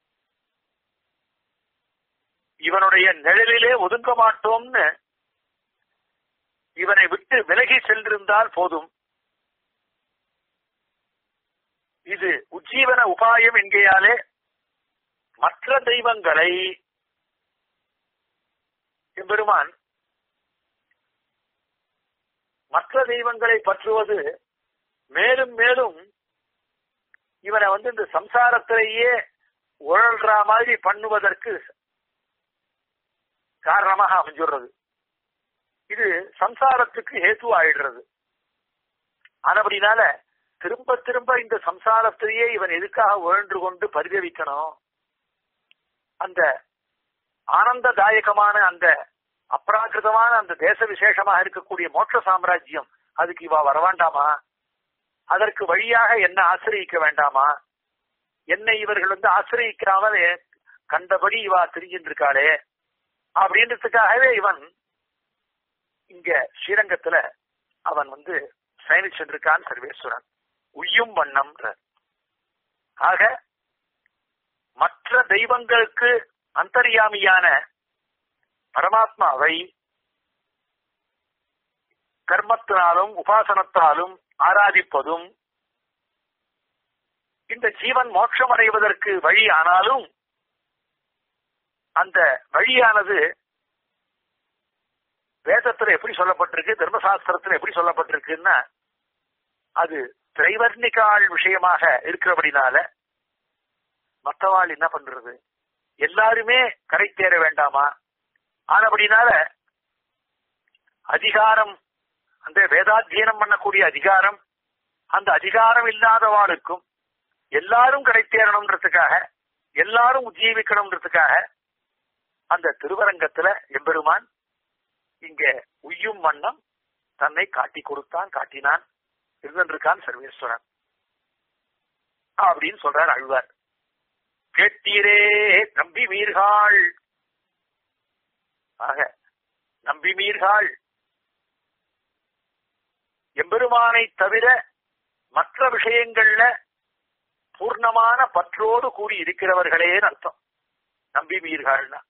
இவனுடைய நிழலிலே ஒதுங்க மாட்டோம்னு இவனை விட்டு விலகி சென்றிருந்தால் போதும் இது உஜ்ஜீவன உபாயம் என்கையாலே மற்ற தெய்வங்களை எம்பெருமான் மற்ற தெய்வங்களை பற்றுவது மேலும் மேலும் இவனை வந்து இந்த சம்சாரத்திலேயே உழல்ற மாதிரி பண்ணுவதற்கு காரணமாக அமைஞ்சுடுறது இது சம்சாரத்துக்கு ஹேத்து ஆயிடுறது ஆனபடினால திரும்ப திரும்ப இந்த சம்சாரத்திலேயே இவன் எதுக்காக உழன்று கொண்டு பரிதவிக்கணும் அந்த ஆனந்ததாயகமான அந்த அப்ராகிருதமான அந்த தேச விசேஷமாக இருக்கக்கூடிய மோட்ச சாம்ராஜ்யம் அதுக்கு இவா வரவேண்டாமா அதற்கு வழியாக என்ன ஆசிரியிக்க வேண்டாமா என்னை இவர்கள் வந்து ஆசிரியிக்காமல் கண்டபடி இவா திரிஞ்சிட்டு இருக்காளே அப்படின்றதுக்காகவே இவன் இங்க ஸ்ரீரங்கத்துல அவன் வந்து சயனிச்சிருக்கான் சர்வேஸ்வரன் உய்யும் வண்ணம் ஆக மற்ற தெய்வங்களுக்கு அந்தரியாமியான பரமாத்மாவை கர்மத்தினாலும் உபாசனத்தாலும் ஆராதிப்பதும் இந்த ஜீவன் மோட்சம் அடைவதற்கு வழி ஆனாலும் அந்த வழியானது வேதத்துல எப்படி சொல்லப்பட்டிருக்கு தர்மசாஸ்திரத்துல எப்படி சொல்லப்பட்டிருக்குன்னா அது திரைவர்ணிகால் விஷயமாக இருக்கிறபடினால மற்றவாள் என்ன பண்றது எல்லாருமே கரை தேர வேண்டாமா ஆனபடினால அதிகாரம் அந்த வேதாத்தியனம் பண்ணக்கூடிய அதிகாரம் அந்த அதிகாரம் இல்லாதவாளுக்கும் எல்லாரும் கடை தேரணுன்றதுக்காக எல்லாரும் உஜ்ஜீவிக்கணும்ன்றதுக்காக அந்த திருவரங்கத்துல எம்பெருமான் இங்க உய்யும் வண்ணம் தன்னை காட்டி கொடுத்தான் காட்டினான் இருந்திருக்கான் சர்வேஸ்வரன் அப்படின்னு சொல்றார் அழ்வார் கேட்டீரே நம்பி மீர்காள் ஆக நம்பி மீர்காள் எம்பெருமானை தவிர மற்ற விஷயங்கள்ல பூர்ணமான பற்றோடு கூடி இருக்கிறவர்களேன்னு அர்த்தம் நம்பி மீர்காள்னா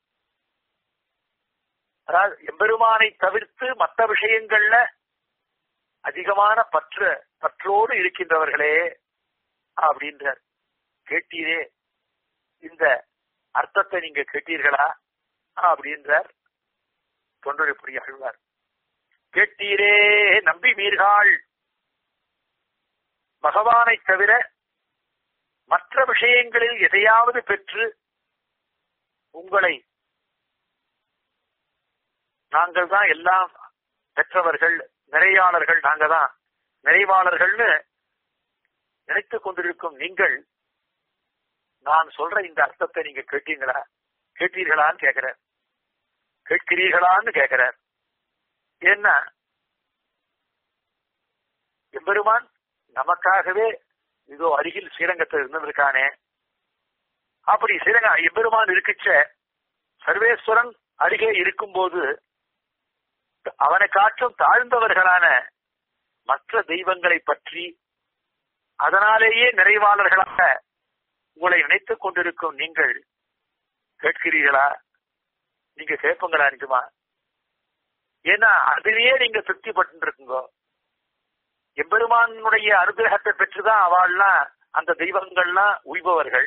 அதாவது எம்பெருமானை தவிர்த்து மற்ற விஷயங்கள்ல அதிகமான பற்று பற்றோடு இருக்கின்றவர்களே அப்படின்றார் கேட்டீரே இந்த அர்த்தத்தை நீங்க கேட்டீர்களா அப்படின்றார் தொண்டரை அழுவார் கேட்டீரே நம்பி மீர்காள் பகவானை தவிர மற்ற விஷயங்களில் எதையாவது பெற்று உங்களை நாங்கள் தான் எல்லாம் பெற்றவர்கள் நிறையாளர்கள் நாங்க தான் நிறைவாளர்கள்னு நினைத்துக் கொண்டிருக்கும் நீங்கள் நான் சொல்ற இந்த அர்த்தத்தை நீங்க கேட்டீங்களா கேட்டீர்களான்னு கேட்கிறார் கேட்கிறீர்களான்னு கேட்கிறார் ஏன்னா எம்பெருமான் நமக்காகவே இதோ அருகில் ஸ்ரீரங்கத்தில் இருந்திருக்கானே அப்படி ஸ்ரீரங்க எம்பெருமான் இருக்குச்ச சர்வேஸ்வரன் அருகே இருக்கும்போது அவனை காற்றும் தாழ்ந்தவர்களான மற்ற தெய்வங்களை பற்றி அதனாலேயே நிறைவாளர்களாக உங்களை நினைத்துக் கொண்டிருக்கும் நீங்கள் கேட்கிறீர்களா நீங்க கேட்பங்களா நிஜமா ஏன்னா அதிலேயே நீங்க திருப்தி பட்டு இருக்குங்க எம்பெருமானுடைய அனுகிரகத்தை பெற்றுதான் அவள்லாம் அந்த தெய்வங்கள்லாம் உய்பவர்கள்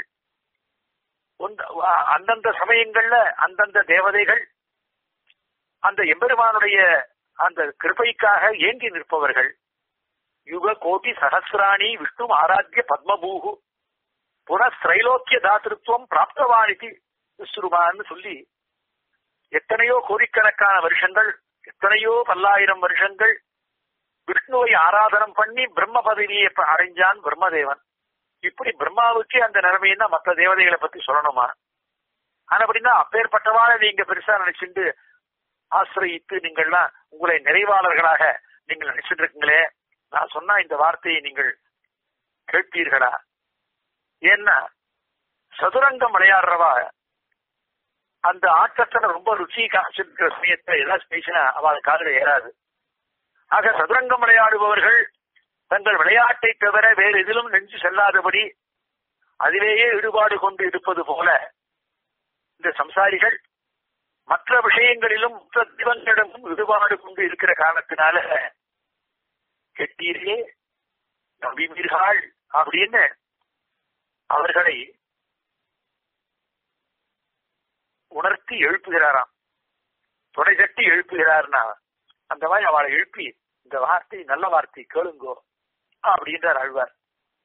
அந்தந்த சமயங்கள்ல அந்தந்த தேவதைகள் அந்த எம்பெருமானுடைய அந்த கிருபைக்காக ஏங்கி நிற்பவர்கள் யுக கோட்டி சகசிராணி விஷ்ணு ஆராத்திய பத்மபூகு புனஸ்திரைலோக்கிய தாத்திருத்துவம் பிராப்தவானிக்கு விஸ்ருமான்னு சொல்லி எத்தனையோ கோடிக்கணக்கான வருஷங்கள் எத்தனையோ பல்லாயிரம் வருஷங்கள் விஷ்ணுவை ஆராதனம் பண்ணி பிரம்ம பதவியை அடைஞ்சான் பிரம்மதேவன் இப்படி பிரம்மாவுக்கே அந்த நிலைமைன்னா மற்ற தேவதைகளை பத்தி சொல்லணுமா ஆனா அப்படின்னா அப்பேற்பட்டவாளை நீங்க பெருசா நினைச்சுட்டு ஆசிரியித்து நீங்கள்லாம் உங்களை நிறைவாளர்களாக நீங்கள் நினைச்சிட்டு இருக்கீங்களே நான் சொன்னா இந்த வார்த்தையை நீங்கள் கேட்பீர்களா ஏன்னா சதுரங்கம் விளையாடுறவா அந்த ஆட்டத்துல ரொம்ப ருச்சி காமிச்சிருக்கிற சமயத்தை ஏதாவது பேசினா அவள் காதல ஏறாது ஆக சதுரங்கம் விளையாடுபவர்கள் தங்கள் விளையாட்டை தவிர வேறு எதிலும் நெஞ்சு செல்லாதபடி அதிலேயே ஈடுபாடு கொண்டு இருப்பது போல இந்த சம்சாரிகள் மற்ற விஷயங்களிலும் மற்ற தெய்வங்களிடமும் ஈடுபாடு கொண்டு இருக்கிற காரணத்தினால கெட்டீரே நம்பிமீர்கள் அப்படின்னு அவர்களை உணர்த்தி எழுப்புகிறாராம் தொடை தட்டி எழுப்புகிறார்னா அந்த மாதிரி அவளை எழுப்பி இந்த வார்த்தை நல்ல வார்த்தை கேளுங்கோ அப்படின்றார் அழ்வார்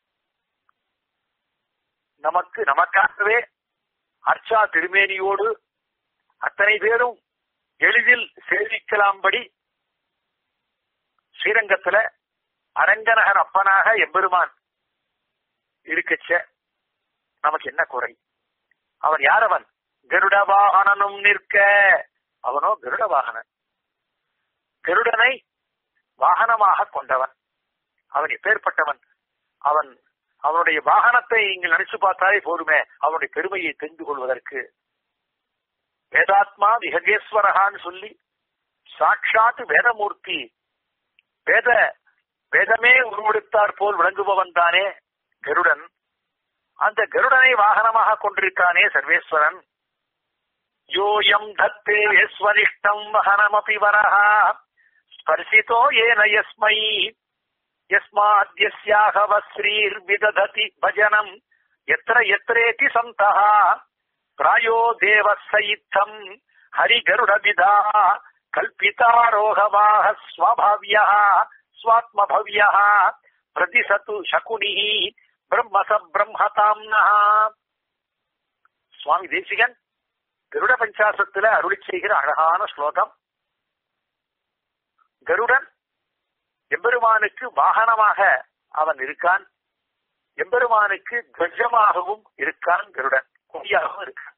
நமக்கு நமக்காகவே அர்ச்சா திருமேனியோடு அத்தனை பேரும் எளிதில் சேவிக்கலாம்படி ஸ்ரீரங்கத்துல அரங்கநகர் அப்பனாக எம்பெருமான் இருக்கச்ச நமக்கு என்ன குறை அவன் யாரவன் கருட வாகனனும் நிற்க அவனோ கருட வாகனன் கருடனை வாகனமாக கொண்டவன் அவன் எப்பேற்பட்டவன் அவன் அவனுடைய வாகனத்தை இங்கு நினைச்சு பார்த்தாலே போதுமே அவனுடைய பெருமையை தெரிந்து கொள்வதற்கு வேதாத்மா விஹகேஸ்வரகான்னு சொல்லி சாட்சாத் வேதமூர்த்தி வேத வேதமே உருவெடுத்தார் போல் விளங்குபவன் தானே கருடன் அந்த கருடனை வாகனமாக கொண்டிருக்கானே சர்வேஸ்வரன் யோயம் தத்தே ஸ்வனிஷ்டம் வகனமபி வரஹா ஸ்பர்சிதோ ஏன யஸ்மை யஸ்மாத்யஸ்யாக ஸ்ரீர் விதததி பஜனம் எத்திர எத்திரேதி சந்தः பிராயோ தேவ சயித்தம் ஹரிகருடவிதா கல்பிதாரோகமாக ஸ்வபாவியா ஸ்வாத்மபவ்யா பிரதிசத்து சகுனி பிரம்மச பிரம்மதாம்னா சுவாமி தேசிகன் கருட பஞ்சாசத்துல அருளி செய்கிற அழகான ஸ்லோகம் கருடன் எம்பெருமானுக்கு வாகனமாக அவன் இருக்கான் எம்பெருமானுக்கு துவஜமாகவும் இருக்கான் கருடன் கொடியாகவும் இருக்கான்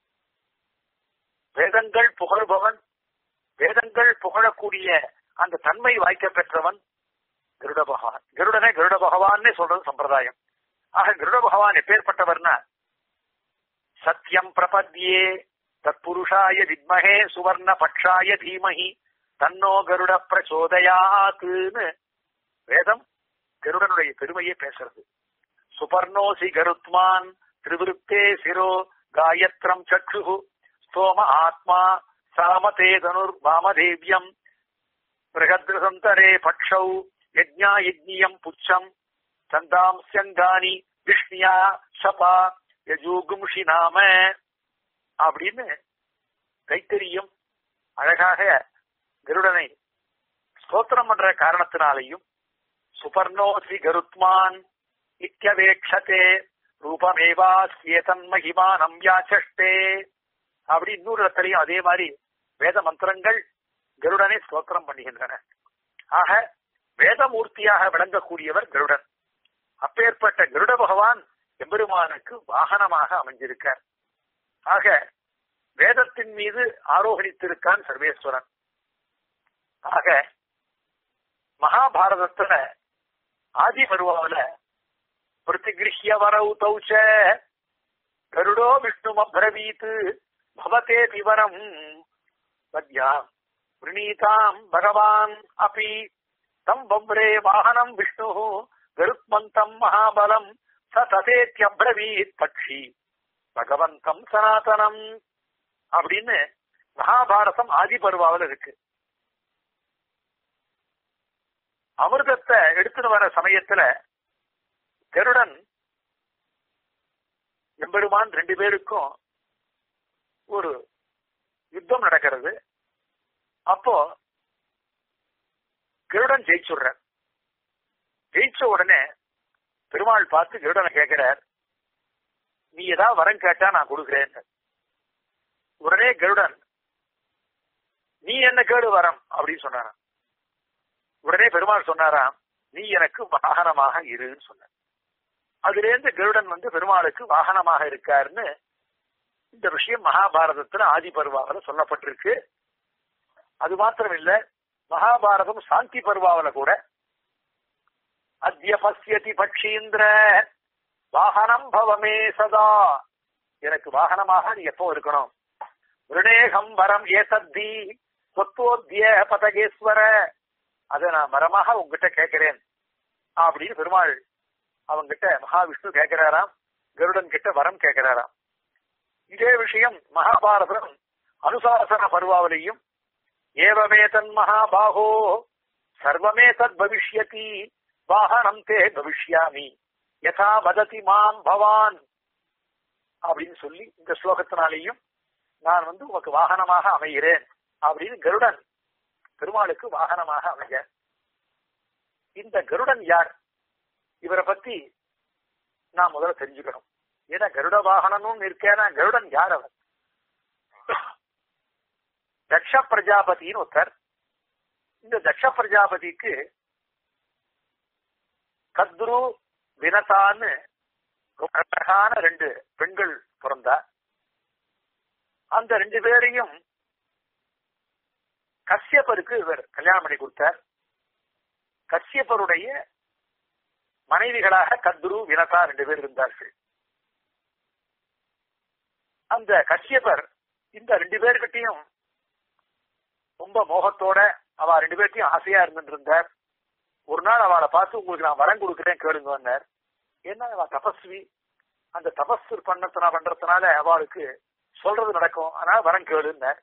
வேதங்கள் புகழ்பவன் வேதங்கள் புகழக்கூடிய அந்த தன்மை வாய்க்க பெற்றவன் கருட பகவான் கருடனை கருட பகவான்னே சொல்றது சம்பிரதாயம் ஆக கருட பகவான் எப்பேற்பட்டவர்னா சத்தியம் பிரபத்யே தத்புருஷாய வித்மகே சுவர்ண பட்சாய தீமகி தன்னோ கருட பிரச்சோதயாத்துன்னு வேதம் கருடனுடைய பெருமையை பேசுறது சுபர்ணோசி கருத்மான் திருவிருத்தே சிரோ காயத்ரம் சக்ஷு ஸ்தோம ஆத்மா சாமதே தனுர் வாமதேவியம் பிரகத்ரசந்தரே பக்ஷௌ யஜ்ஞா யஜ்ஞியம் புச்சம் சந்தாம்சங்கானி விஷ்ணியா சபா யஜூகும்ஷி நாம அப்படின்னு கைத்தறியும் அழகாக கருடனை ஸ்தோத்திரம் பண்ற காரணத்தினாலையும் சுபர்ணோசி கருத்மான் இத்தியவேக்ஷதே ரூபமேவா சேதன் மகிமானம் யாச்சஷ்டே அப்படி இன்னொரு இடத்துலையும் அதே மாதிரி வேத மந்திரங்கள் கருடனை ஸ்தோத்திரம் பண்ணுகின்றன ஆக வேதமூர்த்தியாக விளங்கக்கூடியவர் கருடன் அப்பேற்பட்ட கருட பகவான் எம்பெருமானுக்கு வாகனமாக அமைஞ்சிருக்கார் ஆக வேதத்தின் மீது ஆரோகணித்திருக்கான் சர்வேஸ்வரன் ஆக மகாபாரதத்துல ஆதி பருவாவில பிரதிகிருஹ்ய வரவு தௌச்ச கருடோ விஷ்ணு அப்ரவீத் பவதே பிவரம் பத்யா பிரணீதாம் பகவான் அபி தம் வம்ரே வாகனம் விஷ்ணு கருத்மந்தம் மகாபலம் ச ததேத்யப்ரவீத் பக்ஷி பகவந்தம் சனாதனம் அப்படின்னு மகாபாரதம் ஆதி பருவாவில் இருக்கு அமிர்தத்தை எடுத்துட்டு வர சமயத்துல கருடன் எம்பெருமான் ரெண்டு பேருக்கும் ஒரு யுத்தம் நடக்கிறது அப்போ கருடன் ஜெயிச்சுடுற ஜெயிச்ச உடனே பெருமாள் பார்த்து கருடனை கேட்கிறார் நீ ஏதாவது வரம் கேட்டா நான் கொடுக்கிறேன் உடனே கருடன் நீ என்ன கேடு வரம் அப்படின்னு சொன்னாராம் உடனே பெருமாள் சொன்னாராம் நீ எனக்கு வாகனமாக இருன்னு சொன்ன அதுல இருந்து கருடன் வந்து பெருமாளுக்கு வாகனமாக இருக்காருன்னு இந்த விஷயம் மகாபாரதத்துல ஆதி பருவாவில் சொல்லப்பட்டிருக்கு அது மாத்திரம் இல்ல மகாபாரதம் சாந்தி பருவாவில கூட அத்திய பசியதி பக்ஷீந்திர வாகனம் பவமே சதா எனக்கு வாகனமாக நீ எப்போ இருக்கணும் விருணேகம் வரம் ஏசத்தி சொத்தோத்திய பதகேஸ்வர அதை நான் மரமாக உங்ககிட்ட கேட்கிறேன் அப்படின்னு பெருமாள் அவங்கிட்ட மகாவிஷ்ணு கேட்கிறாராம் கருடன் கிட்ட வரம் கேட்கிறாராம் இதே விஷயம் மகாபாரதம் அனுசாசன பருவாவிலையும் ஏவமே தன் மகாபாகோ சர்வமே தத் பவிஷ்யதி வாகனம் தே பவிஷ்யாமி யதா வததி மாம் பவான் அப்படின்னு சொல்லி இந்த ஸ்லோகத்தினாலேயும் நான் வந்து உனக்கு வாகனமாக அமைகிறேன் அப்படின்னு கருடன் பெருமாளுக்கு வாகனமாக அமைய இந்த கருடன் யார் இவரை பத்தி நான் முதல்ல தெரிஞ்சுக்கணும் ஏன்னா கருட வாகனமும் இருக்கேனா கருடன் யார் அவர் தக்ஷ பிரஜாபதினு ஒருத்தர் இந்த தக்ஷ பிரஜாபதிக்கு கத்ரு வினதான்னு ரொம்ப அழகான ரெண்டு பெண்கள் பிறந்தா அந்த ரெண்டு பேரையும் கஷ்யப்பருக்கு இவர் கல்யாணம் பண்ணி கொடுத்தார் கஷ்யப்பருடைய மனைவிகளாக கத்ரு வினதா ரெண்டு பேர் இருந்தார்கள் அந்த கஷ்யப்பர் இந்த ரெண்டு பேர்கிட்டையும் ரொம்ப மோகத்தோட அவ ரெண்டு பேர்த்தையும் ஆசையா இருந்துட்டு இருந்தார் ஒரு நாள் அவளை பார்த்து உங்களுக்கு நான் வரம் கொடுக்குறேன் கேளுங்க வந்தார் ஏன்னா அவ தபஸ்வி அந்த தபஸ் பண்ணத்தினா பண்றதுனால அவளுக்கு சொல்றது நடக்கும் அதனால வரம் கேளுன்னார்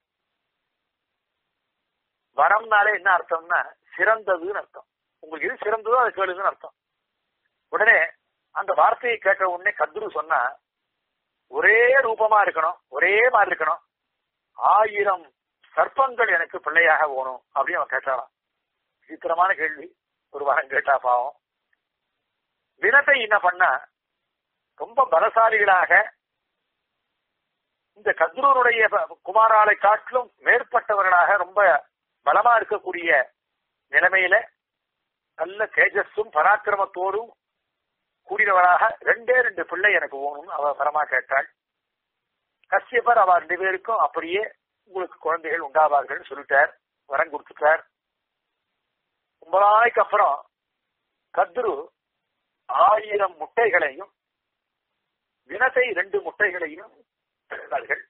வரம்னாலே என்ன அர்த்தம்னா சிறந்ததுன்னு அர்த்தம் உங்களுக்கு எது சிறந்ததோ அதை கேளுங்கன்னு அர்த்தம் உடனே அந்த வார்த்தையை கேட்ட உடனே கத்ரு சொன்னா ஒரே ரூபமா இருக்கணும் ஒரே மாதிரி இருக்கணும் ஆயிரம் சர்ப்பங்கள் எனக்கு பிள்ளையாக வேணும் அப்படின்னு அவன் கேட்டாளாம் விசித்திரமான கேள்வி ஒரு வாரம் கேட்டா பாவம் வினத்தை என்ன பண்ணா ரொம்ப பலசாலிகளாக இந்த கத்ரூருடைய குமாராலை காட்டிலும் மேற்பட்டவர்களாக ரொம்ப பலமா இருக்கக்கூடிய நிலைமையில நல்ல தேஜஸும் பராக்கிரமத்தோடும் கூடினவராக ரெண்டே ரெண்டு பிள்ளை எனக்கு வேணும்னு அவ பரமா கேட்டாள் கஷ்யப்பர் அவ ரெண்டு பேருக்கும் அப்படியே உங்களுக்கு குழந்தைகள் உண்டாவார்கள் சொல்லிட்டார் வரம் கொடுத்துட்டார் ரொம்ப நாளைக்கு அப்புறம் கத்ரு ஆயிரம் முட்டைகளையும் வினத்தை ரெண்டு முட்டைகளையும் பெற்றார்கள்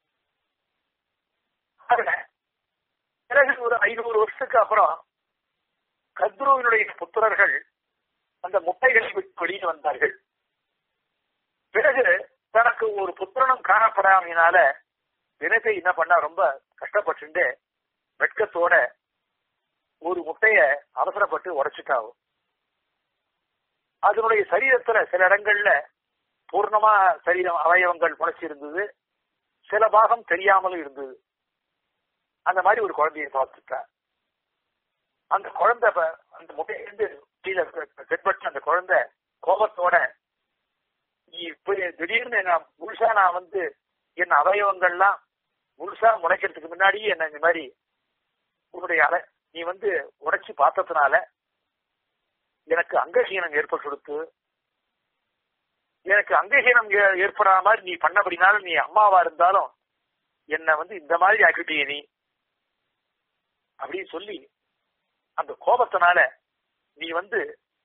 பிறகு ஒரு ஐநூறு வருஷத்துக்கு அப்புறம் கத்ருவினுடைய புத்திரர்கள் அந்த முட்டைகளை விட்டு வெளியே வந்தார்கள் பிறகு தனக்கு ஒரு புத்திரனும் காணப்படாமையினால வினத்தை என்ன பண்ணா ரொம்ப கஷ்டப்பட்டு வெட்கத்தோட ஒரு முட்டைய அவசரப்பட்டு உடைச்சிட்டாவும் அதனுடைய சரீரத்துல சில இடங்கள்ல பூர்ணமா சரீரம் அவயவங்கள் முளைச்சிருந்தது சில பாகம் தெரியாமலும் இருந்தது அந்த மாதிரி ஒரு குழந்தையை பார்த்துட்டா அந்த குழந்தை அந்த முட்டையிலிருந்து கீழே தென்பட்டு அந்த குழந்தை கோபத்தோட நீ இப்ப திடீர்னு நான் முழுசா நான் வந்து என் அவயவங்கள்லாம் முழுசா முளைக்கிறதுக்கு முன்னாடியே என்ன இந்த மாதிரி உன்னுடைய அலை நீ வந்து உடைச்சு பார்த்ததுனால எனக்கு அங்கஹீனம் ஏற்பட்டு கொடுத்து எனக்கு அங்கஹீனம் ஏற்படாத மாதிரி நீ பண்ணபடினாலும் நீ அம்மாவா இருந்தாலும் என்ன வந்து இந்த மாதிரி ஆக்கிட்டிய நீ அப்படின்னு சொல்லி அந்த கோபத்தினால நீ வந்து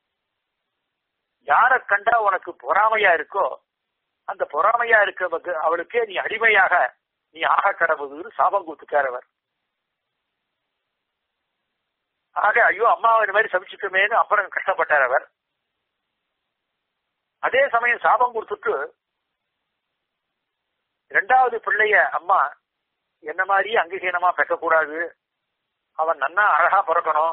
யார கண்டா உனக்கு பொறாமையா இருக்கோ அந்த பொறாமையா இருக்க அவளுக்கே நீ அடிமையாக நீ ஆக கடவுது சாபம் கொடுத்துக்கார் அவர் ஆக ஐயோ அம்மாவை இந்த மாதிரி சபிச்சுக்கமேனு அப்புறம் கஷ்டப்பட்டார் அவர் அதே சமயம் சாபம் கொடுத்துட்டு ரெண்டாவது பிள்ளைய அம்மா என்ன மாதிரி அங்கீகீனமா பெறக்கூடாது அவன் நன்னா அழகா பிறக்கணும்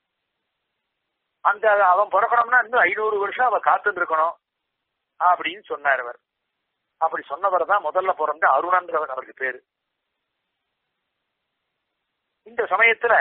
அந்த அவன் பிறக்கணும்னா இன்னும் ஐநூறு வருஷம் அவ காத்துட்டு இருக்கணும் அப்படின்னு சொன்னார் அவர் அப்படி சொன்னவர் தான் முதல்ல பிறந்த அருணன்றவர் அவருக்கு பேரு இந்த சமயத்துல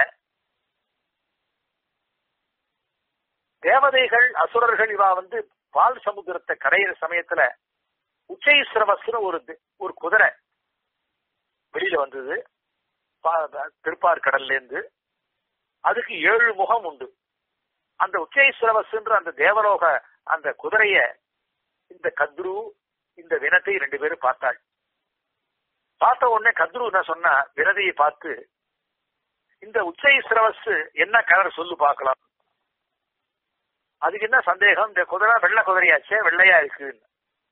தேவதைகள் அசுரர்கள் இவா வந்து பால் சமுத்திரத்தை கரையிற சமயத்துல உச்சைஸ்ரவஸ்னு ஒரு ஒரு குதிரை வெளியில வந்தது திருப்பார் கடல்ல இருந்து அதுக்கு ஏழு முகம் உண்டு அந்த உச்சைஸ்ரவஸ்ன்ற அந்த தேவலோக அந்த குதிரைய இந்த கத்ரு இந்த வினத்தை ரெண்டு பேரும் பார்த்தாள் பார்த்த உடனே கத்ரு என்ன சொன்னா வினதையை பார்த்து இந்த உச்சைஸ்ரவஸ் என்ன கலர் சொல்லு பார்க்கலாம் அதுக்கு என்ன சந்தேகம் இந்த குதிரை வெள்ளை குதிரையாச்சே வெள்ளையா இருக்குன்னு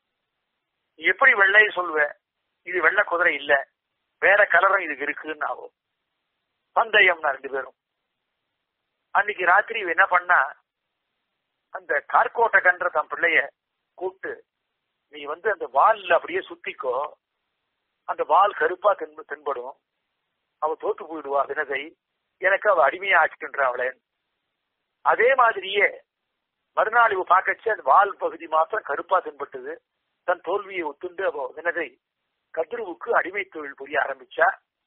எப்படி வெள்ளை சொல்லுவ இது வெள்ளை குதிரை இல்ல வேற கலரும் இதுக்கு இருக்குன்னு ஆகும் பந்தயம்னா ரெண்டு பேரும் அன்னைக்கு ராத்திரி என்ன பண்ணா அந்த கார்கோட்டை கன்ற தன் பிள்ளைய கூப்பிட்டு நீ வந்து அந்த வால்ல அப்படியே சுத்திக்கோ அந்த வால் கருப்பா தென் தென்படும் அவ தோத்து போயிடுவா வினதை எனக்கு அவ அடிமையா ஆச்சுன்ற அவளே அதே மாதிரியே மறுநாள் இவ பார்க்கச்சு அந்த வால் பகுதி மாத்திரம் கருப்பா தென்பட்டது தன் தோல்வியை ஒத்துண்டு அவ வினதை கதிர்வுக்கு அடிமை தொழில் புரிய ஆரம்பிச்சா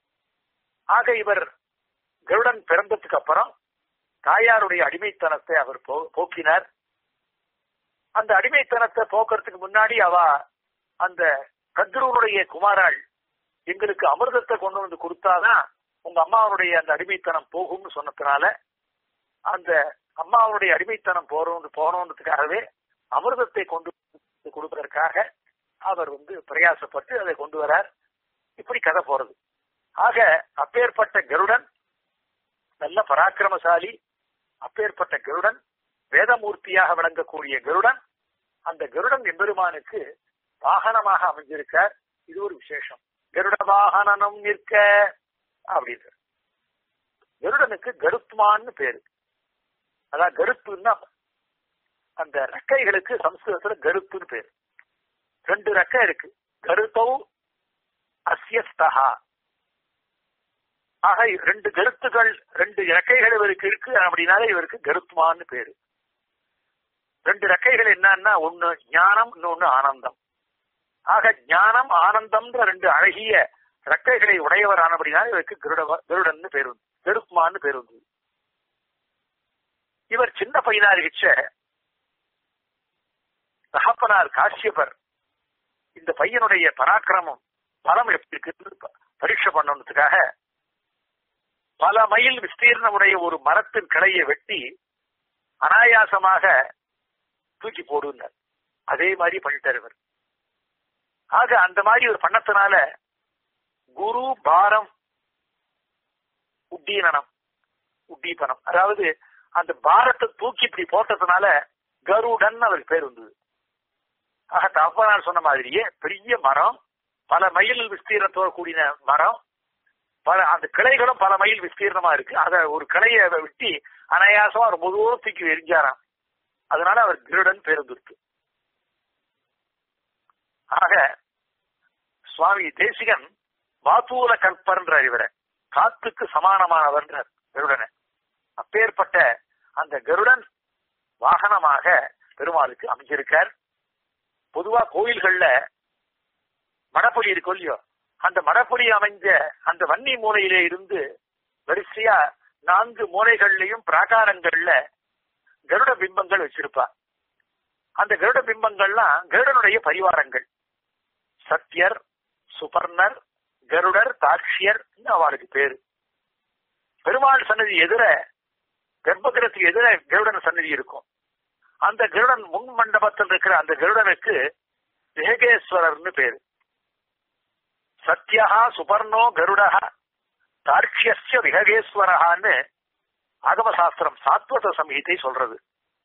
ஆக இவர் கருடன் பிறந்ததுக்கு அப்புறம் தாயாருடைய அடிமைத்தனத்தை அவர் போக்கினார் அந்த அடிமைத்தனத்தை போக்குறதுக்கு முன்னாடி அவ அந்த கத்ருவனுடைய குமாராள் எங்களுக்கு அமிர்தத்தை கொண்டு வந்து கொடுத்தாதான் உங்க அம்மாவுடைய அந்த அடிமைத்தனம் போகும்னு சொன்னதுனால அந்த அம்மாவுடைய அடிமைத்தனம் போறோம் போனோன்றதுக்காகவே அமிர்தத்தை கொண்டு கொடுப்பதற்காக அவர் வந்து பிரயாசப்பட்டு அதை கொண்டு வரார் இப்படி கதை போறது ஆக அப்பேற்பட்ட கருடன் நல்ல பராக்கிரமசாலி அப்பேற்பட்ட கருடன் வேதமூர்த்தியாக விளங்கக்கூடிய கருடன் அந்த கருடன் எம்பெருமானுக்கு வாகனமாக அமைஞ்சிருக்கார் இது ஒரு விசேஷம் கருட வாகனம் நிற்க அப்படின்னு கருடனுக்கு கருத்மான்னு பேரு அதான் கருத்துன்னா அந்த ரெக்கைகளுக்கு சம்ஸ்கிருதத்துல கருத்துன்னு பேரு ரெண்டு ரெக்கை இருக்கு கருத்தௌ அஸ்யஸ்தகா ஆக ரெண்டு கருத்துகள் ரெண்டு ரெக்கைகள் இவருக்கு இருக்கு அப்படின்னாலே இவருக்கு கருத்மான்னு பேரு ரெண்டு ரெக்கைகள் என்னன்னா ஒண்ணு ஞானம் இன்னொன்னு ஆனந்தம் ஆக ஞானம் ஆனந்தம்ன்ற ரெண்டு அழகிய ரெக்கைகளை உடையவர் ஆனபடினால் இவருக்கு கருட கருடன் பேர் வந்து கருப்மான்னு பேர் வந்து இவர் சின்ன பையனா இருக்கிச்ச தகப்பனார் காசியப்பர் இந்த பையனுடைய பராக்கிரமம் பலம் எப்படி இருக்குன்னு பரீட்சை பண்ணணுன்றதுக்காக பல மைல் விஸ்தீர்ணமுடைய ஒரு மரத்தின் கிளையை வெட்டி அனாயாசமாக தூக்கி போடுனார் அதே மாதிரி பண்ணிட்டார் இவர் ஆக அந்த மாதிரி ஒரு பண்ணத்தினால குரு பாரம் உட்டீனனம் உட்டீபனம் அதாவது அந்த பாரத்தை தூக்கி இப்படி போட்டதுனால கருடன் அவருக்கு பேர் வந்தது ஆக தப்பனார் சொன்ன மாதிரியே பெரிய மரம் பல மைல் விஸ்தீர்ணத்தோட கூடின மரம் பல அந்த கிளைகளும் பல மைல் விஸ்தீர்ணமா இருக்கு அத ஒரு கிளைய வெட்டி அனாயாசமா ஒரு முழுவதும் தூக்கி எரிஞ்சாராம் அதனால அவர் கிருடன் பேர் வந்துருக்கு ஆக சுவாமி தேசிகன் வாத்தூல கற்பர்ன்றார் இவரை காத்துக்கு சமானமானவர்ன்றார் கருடனை அப்பேற்பட்ட அந்த கருடன் வாகனமாக பெருமாளுக்கு அமைஞ்சிருக்கார் பொதுவா கோயில்கள்ல மடப்பொடி இருக்கும் இல்லையோ அந்த மடப்பொடி அமைஞ்ச அந்த வன்னி மூலையிலே இருந்து வரிசையா நான்கு மூலைகள்லயும் பிராகாரங்கள்ல கருட பிம்பங்கள் வச்சிருப்பா அந்த கருட பிம்பங்கள்லாம் கருடனுடைய பரிவாரங்கள் சத்யர் சுபர்ணர் கருடர் தாட்சியர் அவளுக்கு பேரு பெருமாள் சன்னதி எதிர கர்ப்பகிரத்துக்கு எதிர கருடன் சன்னதி இருக்கும் அந்த கருடன் முன் மண்டபத்தில் இருக்கிற அந்த கருடனுக்கு வேகேஸ்வரர்னு பேரு சத்யா சுபர்ணோ கருடா தார்க்ஷிய விககேஸ்வரஹான்னு ஆகமசாஸ்திரம் சாத்வத சம்ஹிதை சொல்றது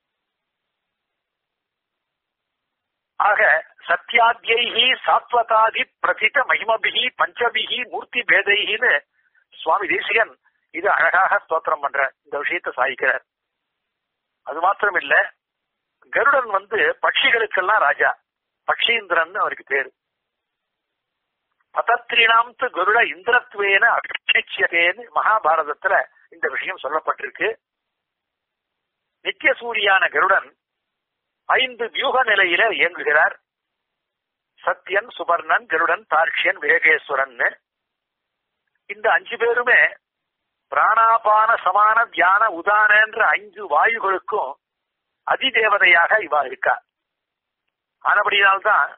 ஆக சத்யாத்யைஹி சாத்வதாதி பிரதித மகிமபிகி பஞ்சபிகி மூர்த்தி பேதைகின்னு சுவாமி தேசிகன் இது அழகாக ஸ்தோத்திரம் பண்ற இந்த விஷயத்தை சாதிக்கிறார் அது மாத்திரம் இல்ல கருடன் வந்து பட்சிகளுக்கெல்லாம் ராஜா பட்சீந்திரன் அவருக்கு பேரு பதத்ரினாம் கருட இந்திரத்வேன அபிஷேச்சியதேன்னு மகாபாரதத்துல இந்த விஷயம் சொல்லப்பட்டிருக்கு நித்திய சூரியான கருடன் ஐந்து வியூக நிலையில இயங்குகிறார் சத்யன் சுபர்ணன் கருடன் தார்க்ஷியன் வேகேஸ்வரன் இந்த அஞ்சு பேருமே பிராணாபான சமான தியான உதான என்ற ஐந்து வாயுகளுக்கும் அதிதேவதையாக இவா இருக்கா ஆனபடியால்தான்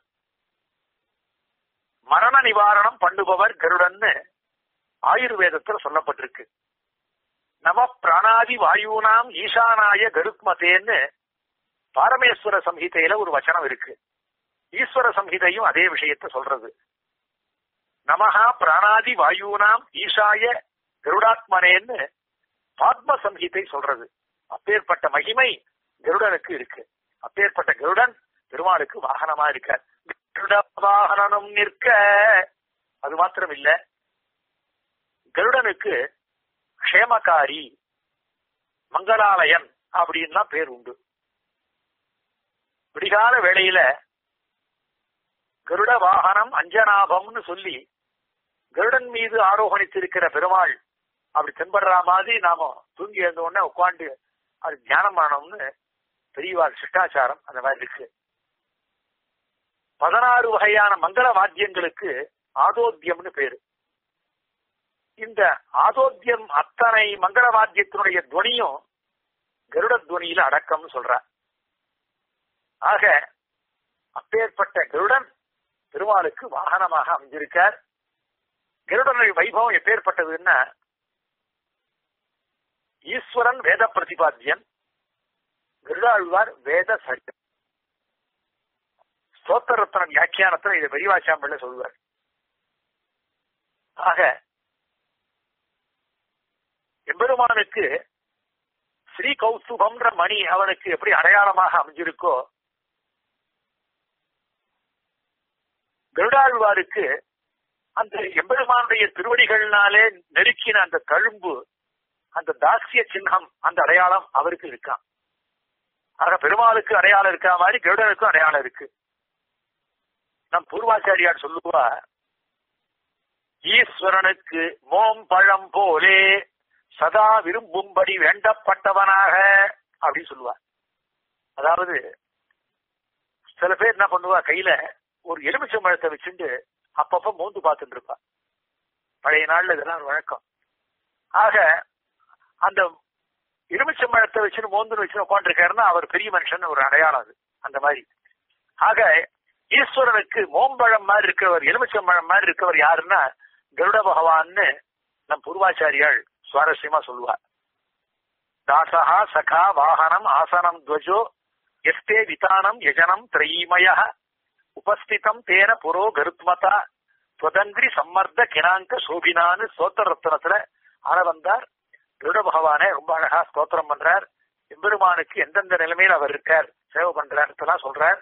மரண நிவாரணம் பண்ணுபவர் கருடன்னு ஆயுர்வேதத்தில் சொல்லப்பட்டிருக்கு நம பிராணாதி வாயுனாம் ஈசானாய கருக்மதேன்னு பாரமேஸ்வர சம்ஹிதையில ஒரு வச்சனம் இருக்கு ஈஸ்வர சம்ஹிதையும் அதே விஷயத்த சொல்றது நமஹா பிராணாதி வாயுனாம் ஈசாய கருடாத்மனேன்னு பாத்ம சம்ஹிதை சொல்றது அப்பேற்பட்ட மகிமை கருடனுக்கு இருக்கு அப்பேற்பட்ட கருடன் பெருமாளுக்கு வாகனமா இருக்கார் கருட வாகனம் நிற்க அது மாத்திரம் இல்ல கருடனுக்கு க்ஷேமகாரி மங்களாலயன் அப்படின்லாம் பேர் உண்டு விடிகால வேளையில கருட வாகனம் அஞ்சனாபம்னு சொல்லி கருடன் மீது ஆரோகணித்திருக்கிற பெருமாள் அப்படி தென்படுற மாதிரி நாம தூங்கி எழுந்த உடனே உட்காந்து அது தியானம் பண்ணணும்னு பெரியவாள் சிஷ்டாச்சாரம் அந்த மாதிரி இருக்கு பதினாறு வகையான மங்கள வாத்தியங்களுக்கு ஆதோத்தியம்னு பேரு இந்த ஆதோத்தியம் அத்தனை மங்கள வாத்தியத்தினுடைய துவனியும் கருட துவனியில அடக்கம்னு சொல்ற ஆக அப்பேற்பட்ட கருடன் பெருமாளுக்கு வாகனமாக அமைஞ்சிருக்கார் கருடனுடைய வைபவம் எப்பேற்பட்டதுன்னா ஈஸ்வரன் வேத பிரதிபாத்தியன் கருடாழ்வார் வேத சரியம் ஸ்தோத்திரத்தன வியாக்கியானத்துல இதை பெரியவாச்சாம்பிள்ள சொல்வார் ஆக எம்பெருமானுக்கு ஸ்ரீ கௌசுபம்ன்ற மணி அவனுக்கு எப்படி அடையாளமாக அமைஞ்சிருக்கோ கருடாழ்வாருக்கு அந்த எம்பெருமானுடைய திருவடிகள்னாலே நெருக்கின அந்த தழும்பு அந்த தாசிய சின்னம் அந்த அடையாளம் அவருக்கு இருக்கான் ஆக பெருமாளுக்கு அடையாளம் இருக்கா மாதிரி கருடனுக்கும் அடையாளம் இருக்கு நம் பூர்வாச்சாரியார் சொல்லுவா ஈஸ்வரனுக்கு மோம் பழம் போலே சதா விரும்பும்படி வேண்டப்பட்டவனாக அப்படின்னு சொல்லுவார் அதாவது சில பேர் என்ன பண்ணுவா கையில ஒரு எலுமிச்சம்பழத்தை வச்சுட்டு அப்பப்ப மோந்து பார்த்துட்டு இருப்பா பழைய நாள்ல இதெல்லாம் ஒரு வழக்கம் ஆக அந்த எலுமிச்சம்பழத்தை வச்சுன்னு மோந்துன்னு வச்சு உட்காந்துருக்காருன்னா அவர் பெரிய மனுஷன் ஒரு அடையாளம் அது அந்த மாதிரி ஆக ஈஸ்வரனுக்கு மோம்பழம் மாதிரி இருக்கவர் எலுமிச்சம்பழம் மாதிரி இருக்கவர் யாருன்னா கருட பகவான்னு நம் பூர்வாச்சாரியால் சுவாரஸ்யமா சொல்லுவார் தாசகா சகா வாகனம் ஆசனம் துவஜோ எஸ்தே விதானம் யஜனம் திரைமய உபஸ்திதம் தேன புரோ கருத்மதா ஸ்வதந்திரி சம்மர்த்த கிணாங்க சோபினான்னு ஸ்தோத்திர ரத்னத்துல ஆள வந்தார் கருட பகவானே ரொம்ப அழகா ஸ்தோத்திரம் பண்றார் எம்பெருமானுக்கு எந்தெந்த நிலைமையில் அவர் இருக்கார் சேவை பண்றார் சொல்றார்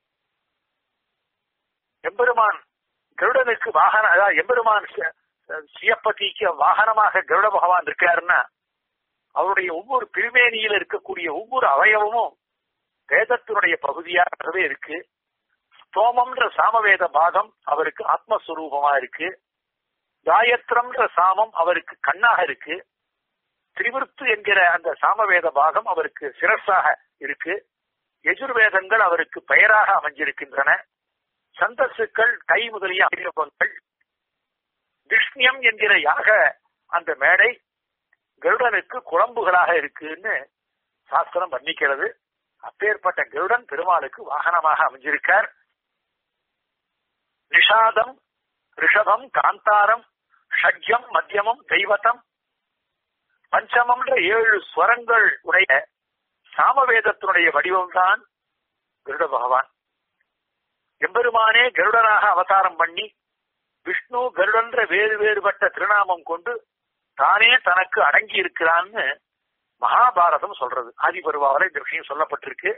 எம்பெருமான் கருடனுக்கு வாகனம் அதாவது எம்பெருமான் சியப்பதிக்கு வாகனமாக கருட பகவான் இருக்காருன்னா அவருடைய ஒவ்வொரு திருமேனியில் இருக்கக்கூடிய ஒவ்வொரு அவயவமும் வேதத்தினுடைய பகுதியாகவே இருக்கு ஸ்தோமம்ன்ற சாமவேத பாகம் அவருக்கு ஆத்மஸ்வரூபமா இருக்கு காயத்ரம்ன்ற சாமம் அவருக்கு கண்ணாக இருக்கு திரிவிருத்து என்கிற அந்த சாமவேத பாகம் அவருக்கு சிரஸாக இருக்கு எஜுர்வேதங்கள் அவருக்கு பெயராக அமைஞ்சிருக்கின்றன சந்தஸுக்கள் கை முதலிய அவயவங்கள் விஷ்ணியம் என்கிற யாக அந்த மேடை கருடனுக்கு குழம்புகளாக இருக்குன்னு சாஸ்திரம் வர்ணிக்கிறது அப்பேற்பட்ட கருடன் பெருமாளுக்கு வாகனமாக அமைஞ்சிருக்கார் நிஷாதம் ரிஷபம் காந்தாரம் ஷட்யம் மத்தியமம் தெய்வத்தம் பஞ்சமம்ன்ற ஏழு ஸ்வரங்கள் உடைய சாமவேதத்தினுடைய வடிவம்தான் கருட பகவான் எம்பெருமானே கருடனாக அவதாரம் பண்ணி விஷ்ணு கருடன்ற வேறு வேறுபட்ட திருநாமம் கொண்டு தானே தனக்கு அடங்கி இருக்கிறான்னு மகாபாரதம் சொல்றது ஆதிபருவாவில இந்த விஷயம் சொல்லப்பட்டிருக்கு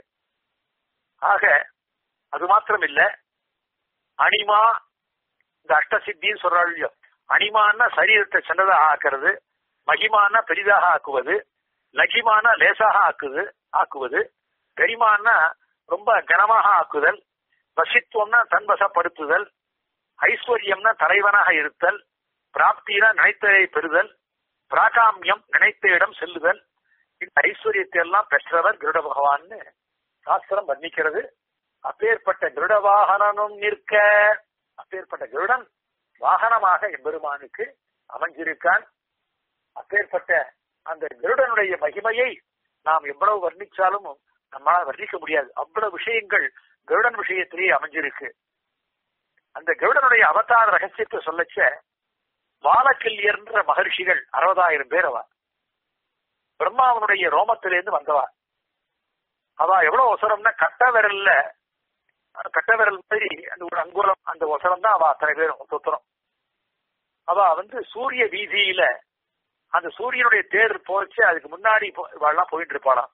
ஆக அது மாத்திரம் இல்ல அனிமா இந்த அஷ்டசித்தின்னு சொல்றாள் இல்லையோ அனிமான்னா சரீரத்தை சின்னதாக ஆக்குறது மகிமானா பெரிதாக ஆக்குவது லகிமானா லேசாக ஆக்குது ஆக்குவது கரிமான்னா ரொம்ப கனமாக ஆக்குதல் வசித்துவம்னா தன்வசப்படுத்துதல் ஐஸ்வர்யம்னா தலைவனாக இருத்தல் பிராப்தினா நினைத்ததை பெறுதல் பிராகாமியம் நினைத்த இடம் செல்லுதல் இந்த ஐஸ்வர்யத்தை எல்லாம் பெற்றவர் கருட பகவான்னு சாஸ்திரம் வர்ணிக்கிறது அப்பேற்பட்ட கருட வாகனனும் நிற்க அப்பேற்பட்ட கருடன் வாகனமாக எம்பெருமானுக்கு அமைஞ்சிருக்கான் அப்பேற்பட்ட அந்த கருடனுடைய மகிமையை நாம் எவ்வளவு வர்ணிச்சாலும் நம்மளால வர்ணிக்க முடியாது அவ்வளவு விஷயங்கள் கருடன் விஷயத்திலேயே அமைஞ்சிருக்கு அந்த கருடனுடைய அவதார ரகசியத்தை சொல்லச்ச வாலக்கில்யர்ன்ற மகர்ஷிகள் அறுபதாயிரம் பேர் அவ பிரம்மாவனுடைய ரோமத்திலேருந்து வந்தவா அவ எவ்வளவு ஒசரம்னா கட்ட விரல்ல கட்ட விரல் மாதிரி அந்த ஒரு அங்குலம் அந்த ஒசரம் தான் அவ அத்தனை பேரும் சுத்தரம் அவ வந்து சூரிய வீதியில அந்த சூரியனுடைய தேர் போச்சு அதுக்கு முன்னாடி இவாள்லாம் போயிட்டு இருப்பாளாம்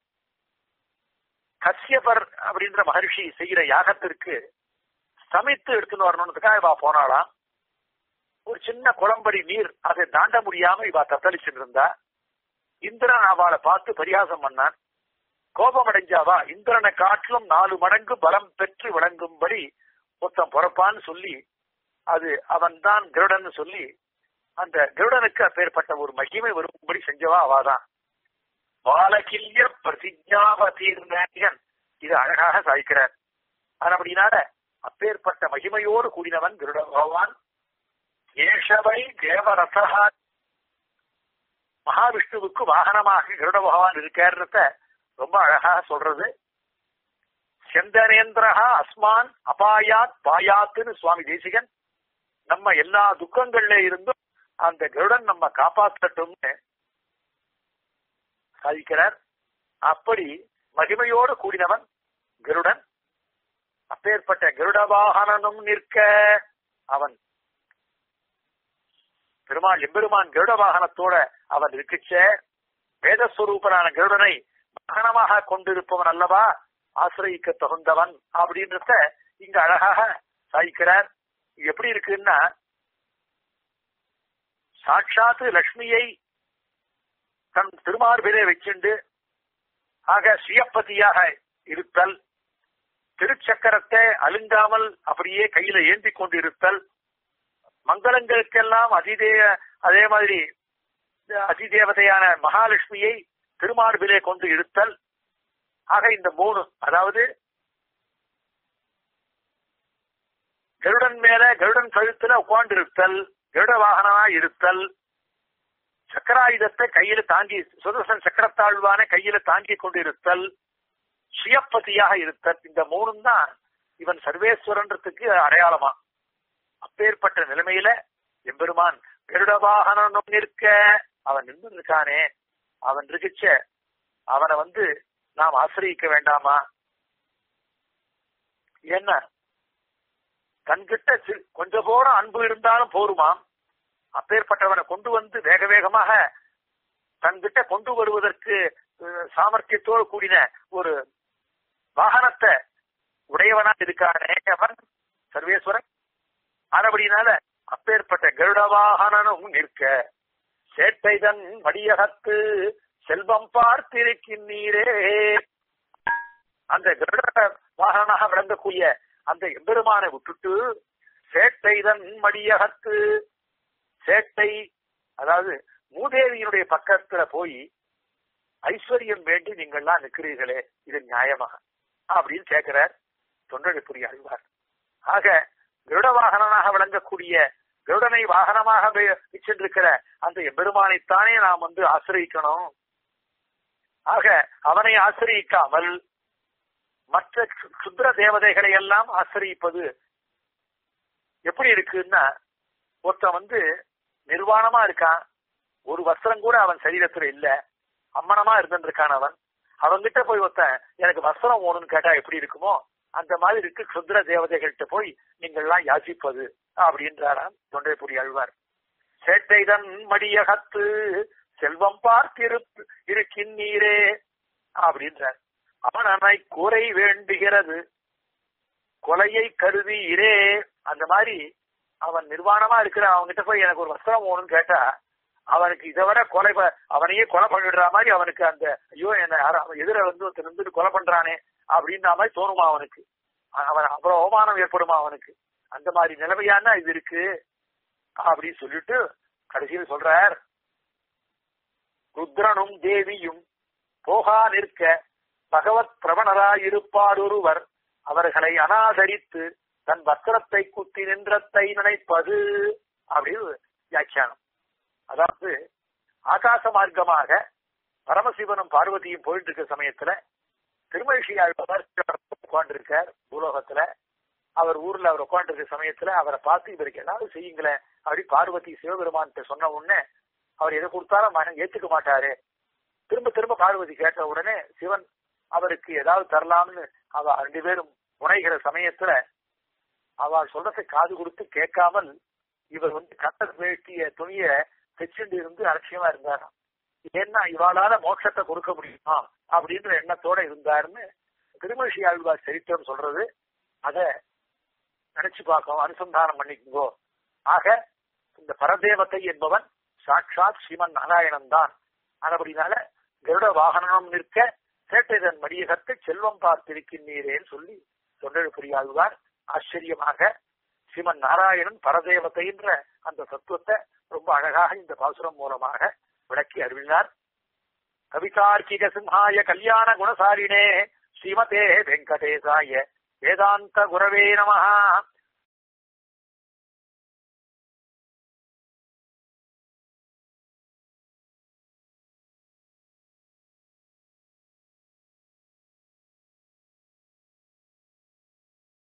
கசியபர் அப்படின்ற மகர்ஷி செய்கிற யாகத்திற்கு சமைத்து எடுத்துன்னு வரணுன்றதுக்காக இவா போனாலாம் ஒரு சின்ன குளம்படி நீர் அதை தாண்ட முடியாம இவா தத்தளிச்சுட்டு இருந்தா இந்திரன் அவளை பார்த்து பரிகாசம் பண்ணான் கோபம் அடைஞ்சாவா இந்திரனை காட்டிலும் நாலு மடங்கு பலம் பெற்று விளங்கும்படி ஒருத்தன் பொறப்பான்னு சொல்லி அது அவன் தான் கருடன் சொல்லி அந்த கருடனுக்கு அப்பேற்பட்ட ஒரு மகிமை வரும்படி செஞ்சவா அவாதான் பாலகில்ய பிரதிஜாவதீர்ணன் இது அழகாக சாய்க்கிறார் அப்படினால அப்பேற்பட்ட மகிமையோடு கூடினவன் கருட பகவான் ஏஷவை தேவரசகா மகாவிஷ்ணுவுக்கு வாகனமாக கருட பகவான் இருக்காருன்றத ரொம்ப அழகாக சொல்றது செந்தனேந்திரஹா அஸ்மான் அபாயாத் பாயாத்துன்னு சுவாமி தேசிகன் நம்ம எல்லா துக்கங்கள்ல இருந்தும் அந்த கருடன் நம்ம காப்பாற்றட்டும்னு சாதிக்கிறார் அப்படி மகிமையோடு கூடினவன் கருடன் அப்பேற்பட்ட கருட வாகனனும் நிற்க அவன் பெருமாள் எம்பெருமான் கருட வாகனத்தோட அவன் இருக்குச்ச வேதஸ்வரூபனான கருடனை வாகனமாக கொண்டிருப்பவன் அல்லவா ஆசிரியிக்க தகுந்தவன் அப்படின்றத இங்க அழகாக சாதிக்கிறார் இது எப்படி இருக்குன்னா சாட்சாத்து லட்சுமியை தன் திருமார்பிலே வச்சுண்டு ஆக சுயப்பதியாக இருத்தல் திருச்சக்கரத்தை அலுங்காமல் அப்படியே கையில ஏந்தி கொண்டு இருத்தல் மங்களங்களுக்கெல்லாம் அதிதே அதே மாதிரி அதிதேவதையான மகாலட்சுமியை திருமார்பிலே கொண்டு இருத்தல் ஆக இந்த மூணு அதாவது கருடன் மேல கருடன் கழுத்துல உட்கார்ந்து இருத்தல் கருட வாகனமா இருத்தல் சக்கராயுதத்தை கையில தாங்கி சுதர்சன் சக்கரத்தாழ்வான கையில தாங்கி கொண்டிருத்தல் சுயப்பதியாக இருத்தல் இந்த மூணும் தான் இவன் சர்வேஸ்வரன்றதுக்கு அடையாளமா அப்பேற்பட்ட நிலைமையில எம்பெருமான் கருட வாகனம் நிற்க அவன் நின்று இருக்கானே அவன் இருக்குச்ச அவனை வந்து நாம் ஆசிரியிக்க வேண்டாமா என்ன தன்கிட்ட சி- கொஞ்சம் போற அன்பு இருந்தாலும் போருமாம் அப்பேற்பட்டவனை கொண்டு வந்து வேக வேகமாக தன்கிட்ட கொண்டு வருவதற்கு அஹ், சாமர்த்தியத்தோடு கூடின ஒரு வாகனத்தை உடையவனா இருக்கானே அவன் சர்வேஸ்வரன் ஆனபடினால அப்பேற்பட்ட கருட வாகனனும் நிற்க சேட்டைதன் மடியகத்து செல்வம் பார்த்திருக்கின்றீரே அந்த கருட வாகனாக விளங்கக்கூடிய அந்த எம்பெருமானை விட்டுட்டு சேட்டைதன் மடியகத்து சேட்டை அதாவது மூதேவியினுடைய பக்கத்துல போய் ஐஸ்வர்யம் வேண்டி நீங்கள்லாம் நிற்கிறீர்களே இது நியாயமா அப்படின்னு கேட்கிறார் தொண்டடிப்புரி அறிவார் ஆக கருட வாகனனாக விளங்கக்கூடிய கருடனை வாகனமாக வச்சிருக்கிற அந்த எம்பெருமானைத்தானே நாம் வந்து ஆசிரியிக்கணும் ஆக அவனை ஆசிரியிக்காமல் மற்ற சு- சுத்திர தேவதைகளை எல்லாம் ஆசிரியிப்பது எப்படி இருக்குன்னா ஒருத்தன் வந்து நிர்வாணமா இருக்கான் ஒரு வஸ்திரம் கூட அவன் சரீரத்துல இல்ல அம்மனமா இருந்திருக்கான் அவன் அவன்கிட்ட போய் ஒருத்தன் எனக்கு வஸ்திரம் வேணும்னு கேட்டா எப்படி இருக்குமோ அந்த மாதிரி இருக்கு சுத்திர தேவதைகள்கிட்ட போய் நீங்கள்லாம் யாசிப்பது அப்படின்றாராம் தொண்டைப்புரி அழ்வார் சேட்டைதன் மடியகத்து செல்வம் பார்த்திரு இருக்கின்றீரே அப்படின்றார் அவனை குறை வேண்டுகிறது கொலையை கருதி இரே அந்த மாதிரி அவன் நிர்வாணமா இருக்கிற அவன்கிட்ட போய் எனக்கு ஒரு வஸ்திரம் வேணும்னு கேட்டா அவனுக்கு இதை விட கொலை ப- அவனையே கொலை பண்ணிடுற மாதிரி அவனுக்கு அந்த ஐயோ என்ன யாரோ அவன் எதிர வந்து ஒருத்தன் நின்றுட்டு கொலை பண்றானே அப்படின்ற மாதிரி தோணுமா அவனுக்கு அவன் அவ்வளவு அவமானம் ஏற்படுமா அவனுக்கு அந்த மாதிரி நிலைமையான இது இருக்கு அப்படின்னு சொல்லிட்டு கடைசியில் சொல்றார் ருத்ரனும் தேவியும் போகா நிற்க பகவத் பிரபணராயிருப்பாரொருவர் அவர்களை அனாதரித்து தன் வஸ்திரத்தை குத்தி நின்றத்தை நினைப்பது அப்படின்னு வியாக்கியானம் அதாவது ஆகாச மார்க்கமாக பரமசிவனும் பார்வதியும் போயிட்டு இருக்க சமயத்துல திருமழிஷியார் உட்காந்துருக்கார் பூலோகத்துல அவர் ஊர்ல அவர் உட்காந்துருக்க சமயத்துல அவரை பார்த்து இவருக்கு ஏதாவது செய்யுங்களேன் அப்படி பார்வதி சிவபெருமான்கிட்ட சொன்ன உடனே அவர் எதை கொடுத்தாலும் மகன் ஏத்துக்க மாட்டாரு திரும்ப திரும்ப பார்வதி கேட்ட உடனே சிவன் அவருக்கு ஏதாவது தரலாம்னு அவ ரெண்டு பேரும் முனைகிற சமயத்துல அவ சொல்றதை காது கொடுத்து கேட்காமல் இவர் வந்து கட்ட வேட்டிய துணிய தைச்சுண்டு இருந்து அலட்சியமா இருந்தாராம் ஏன்னா இவாளால மோட்சத்தை கொடுக்க முடியுமா அப்படின்ற எண்ணத்தோட இருந்தாருன்னு திருமழிஷி ஆழ்வார் சரித்திரம் சொல்றது அத நினைச்சு பார்க்கணும் அனுசந்தானம் பண்ணிக்கோ ஆக இந்த பரதேவத்தை என்பவன் சாட்சாத் ஸ்ரீமன் நாராயணன் தான் அதுபடினால கருட வாகனம் நிற்க சேட்டைதன் மடியகத்தை செல்வம் பார்த்திருக்கின்றீரேன்னு சொல்லி தொண்டல் புரியாழ்வார் ஆச்சரியமாக ஸ்ரீமன் நாராயணன் பரதேவத்தைன்ற அந்த தத்துவத்தை ரொம்ப அழகாக இந்த பாசுரம் மூலமாக விளக்கி அருளினார் கவிதார்க்கிக சிம்ஹாய கல்யாண குணசாரிணே ஸ்ரீமதே வெங்கடேசாய வேதாந்த குரவே நமஹா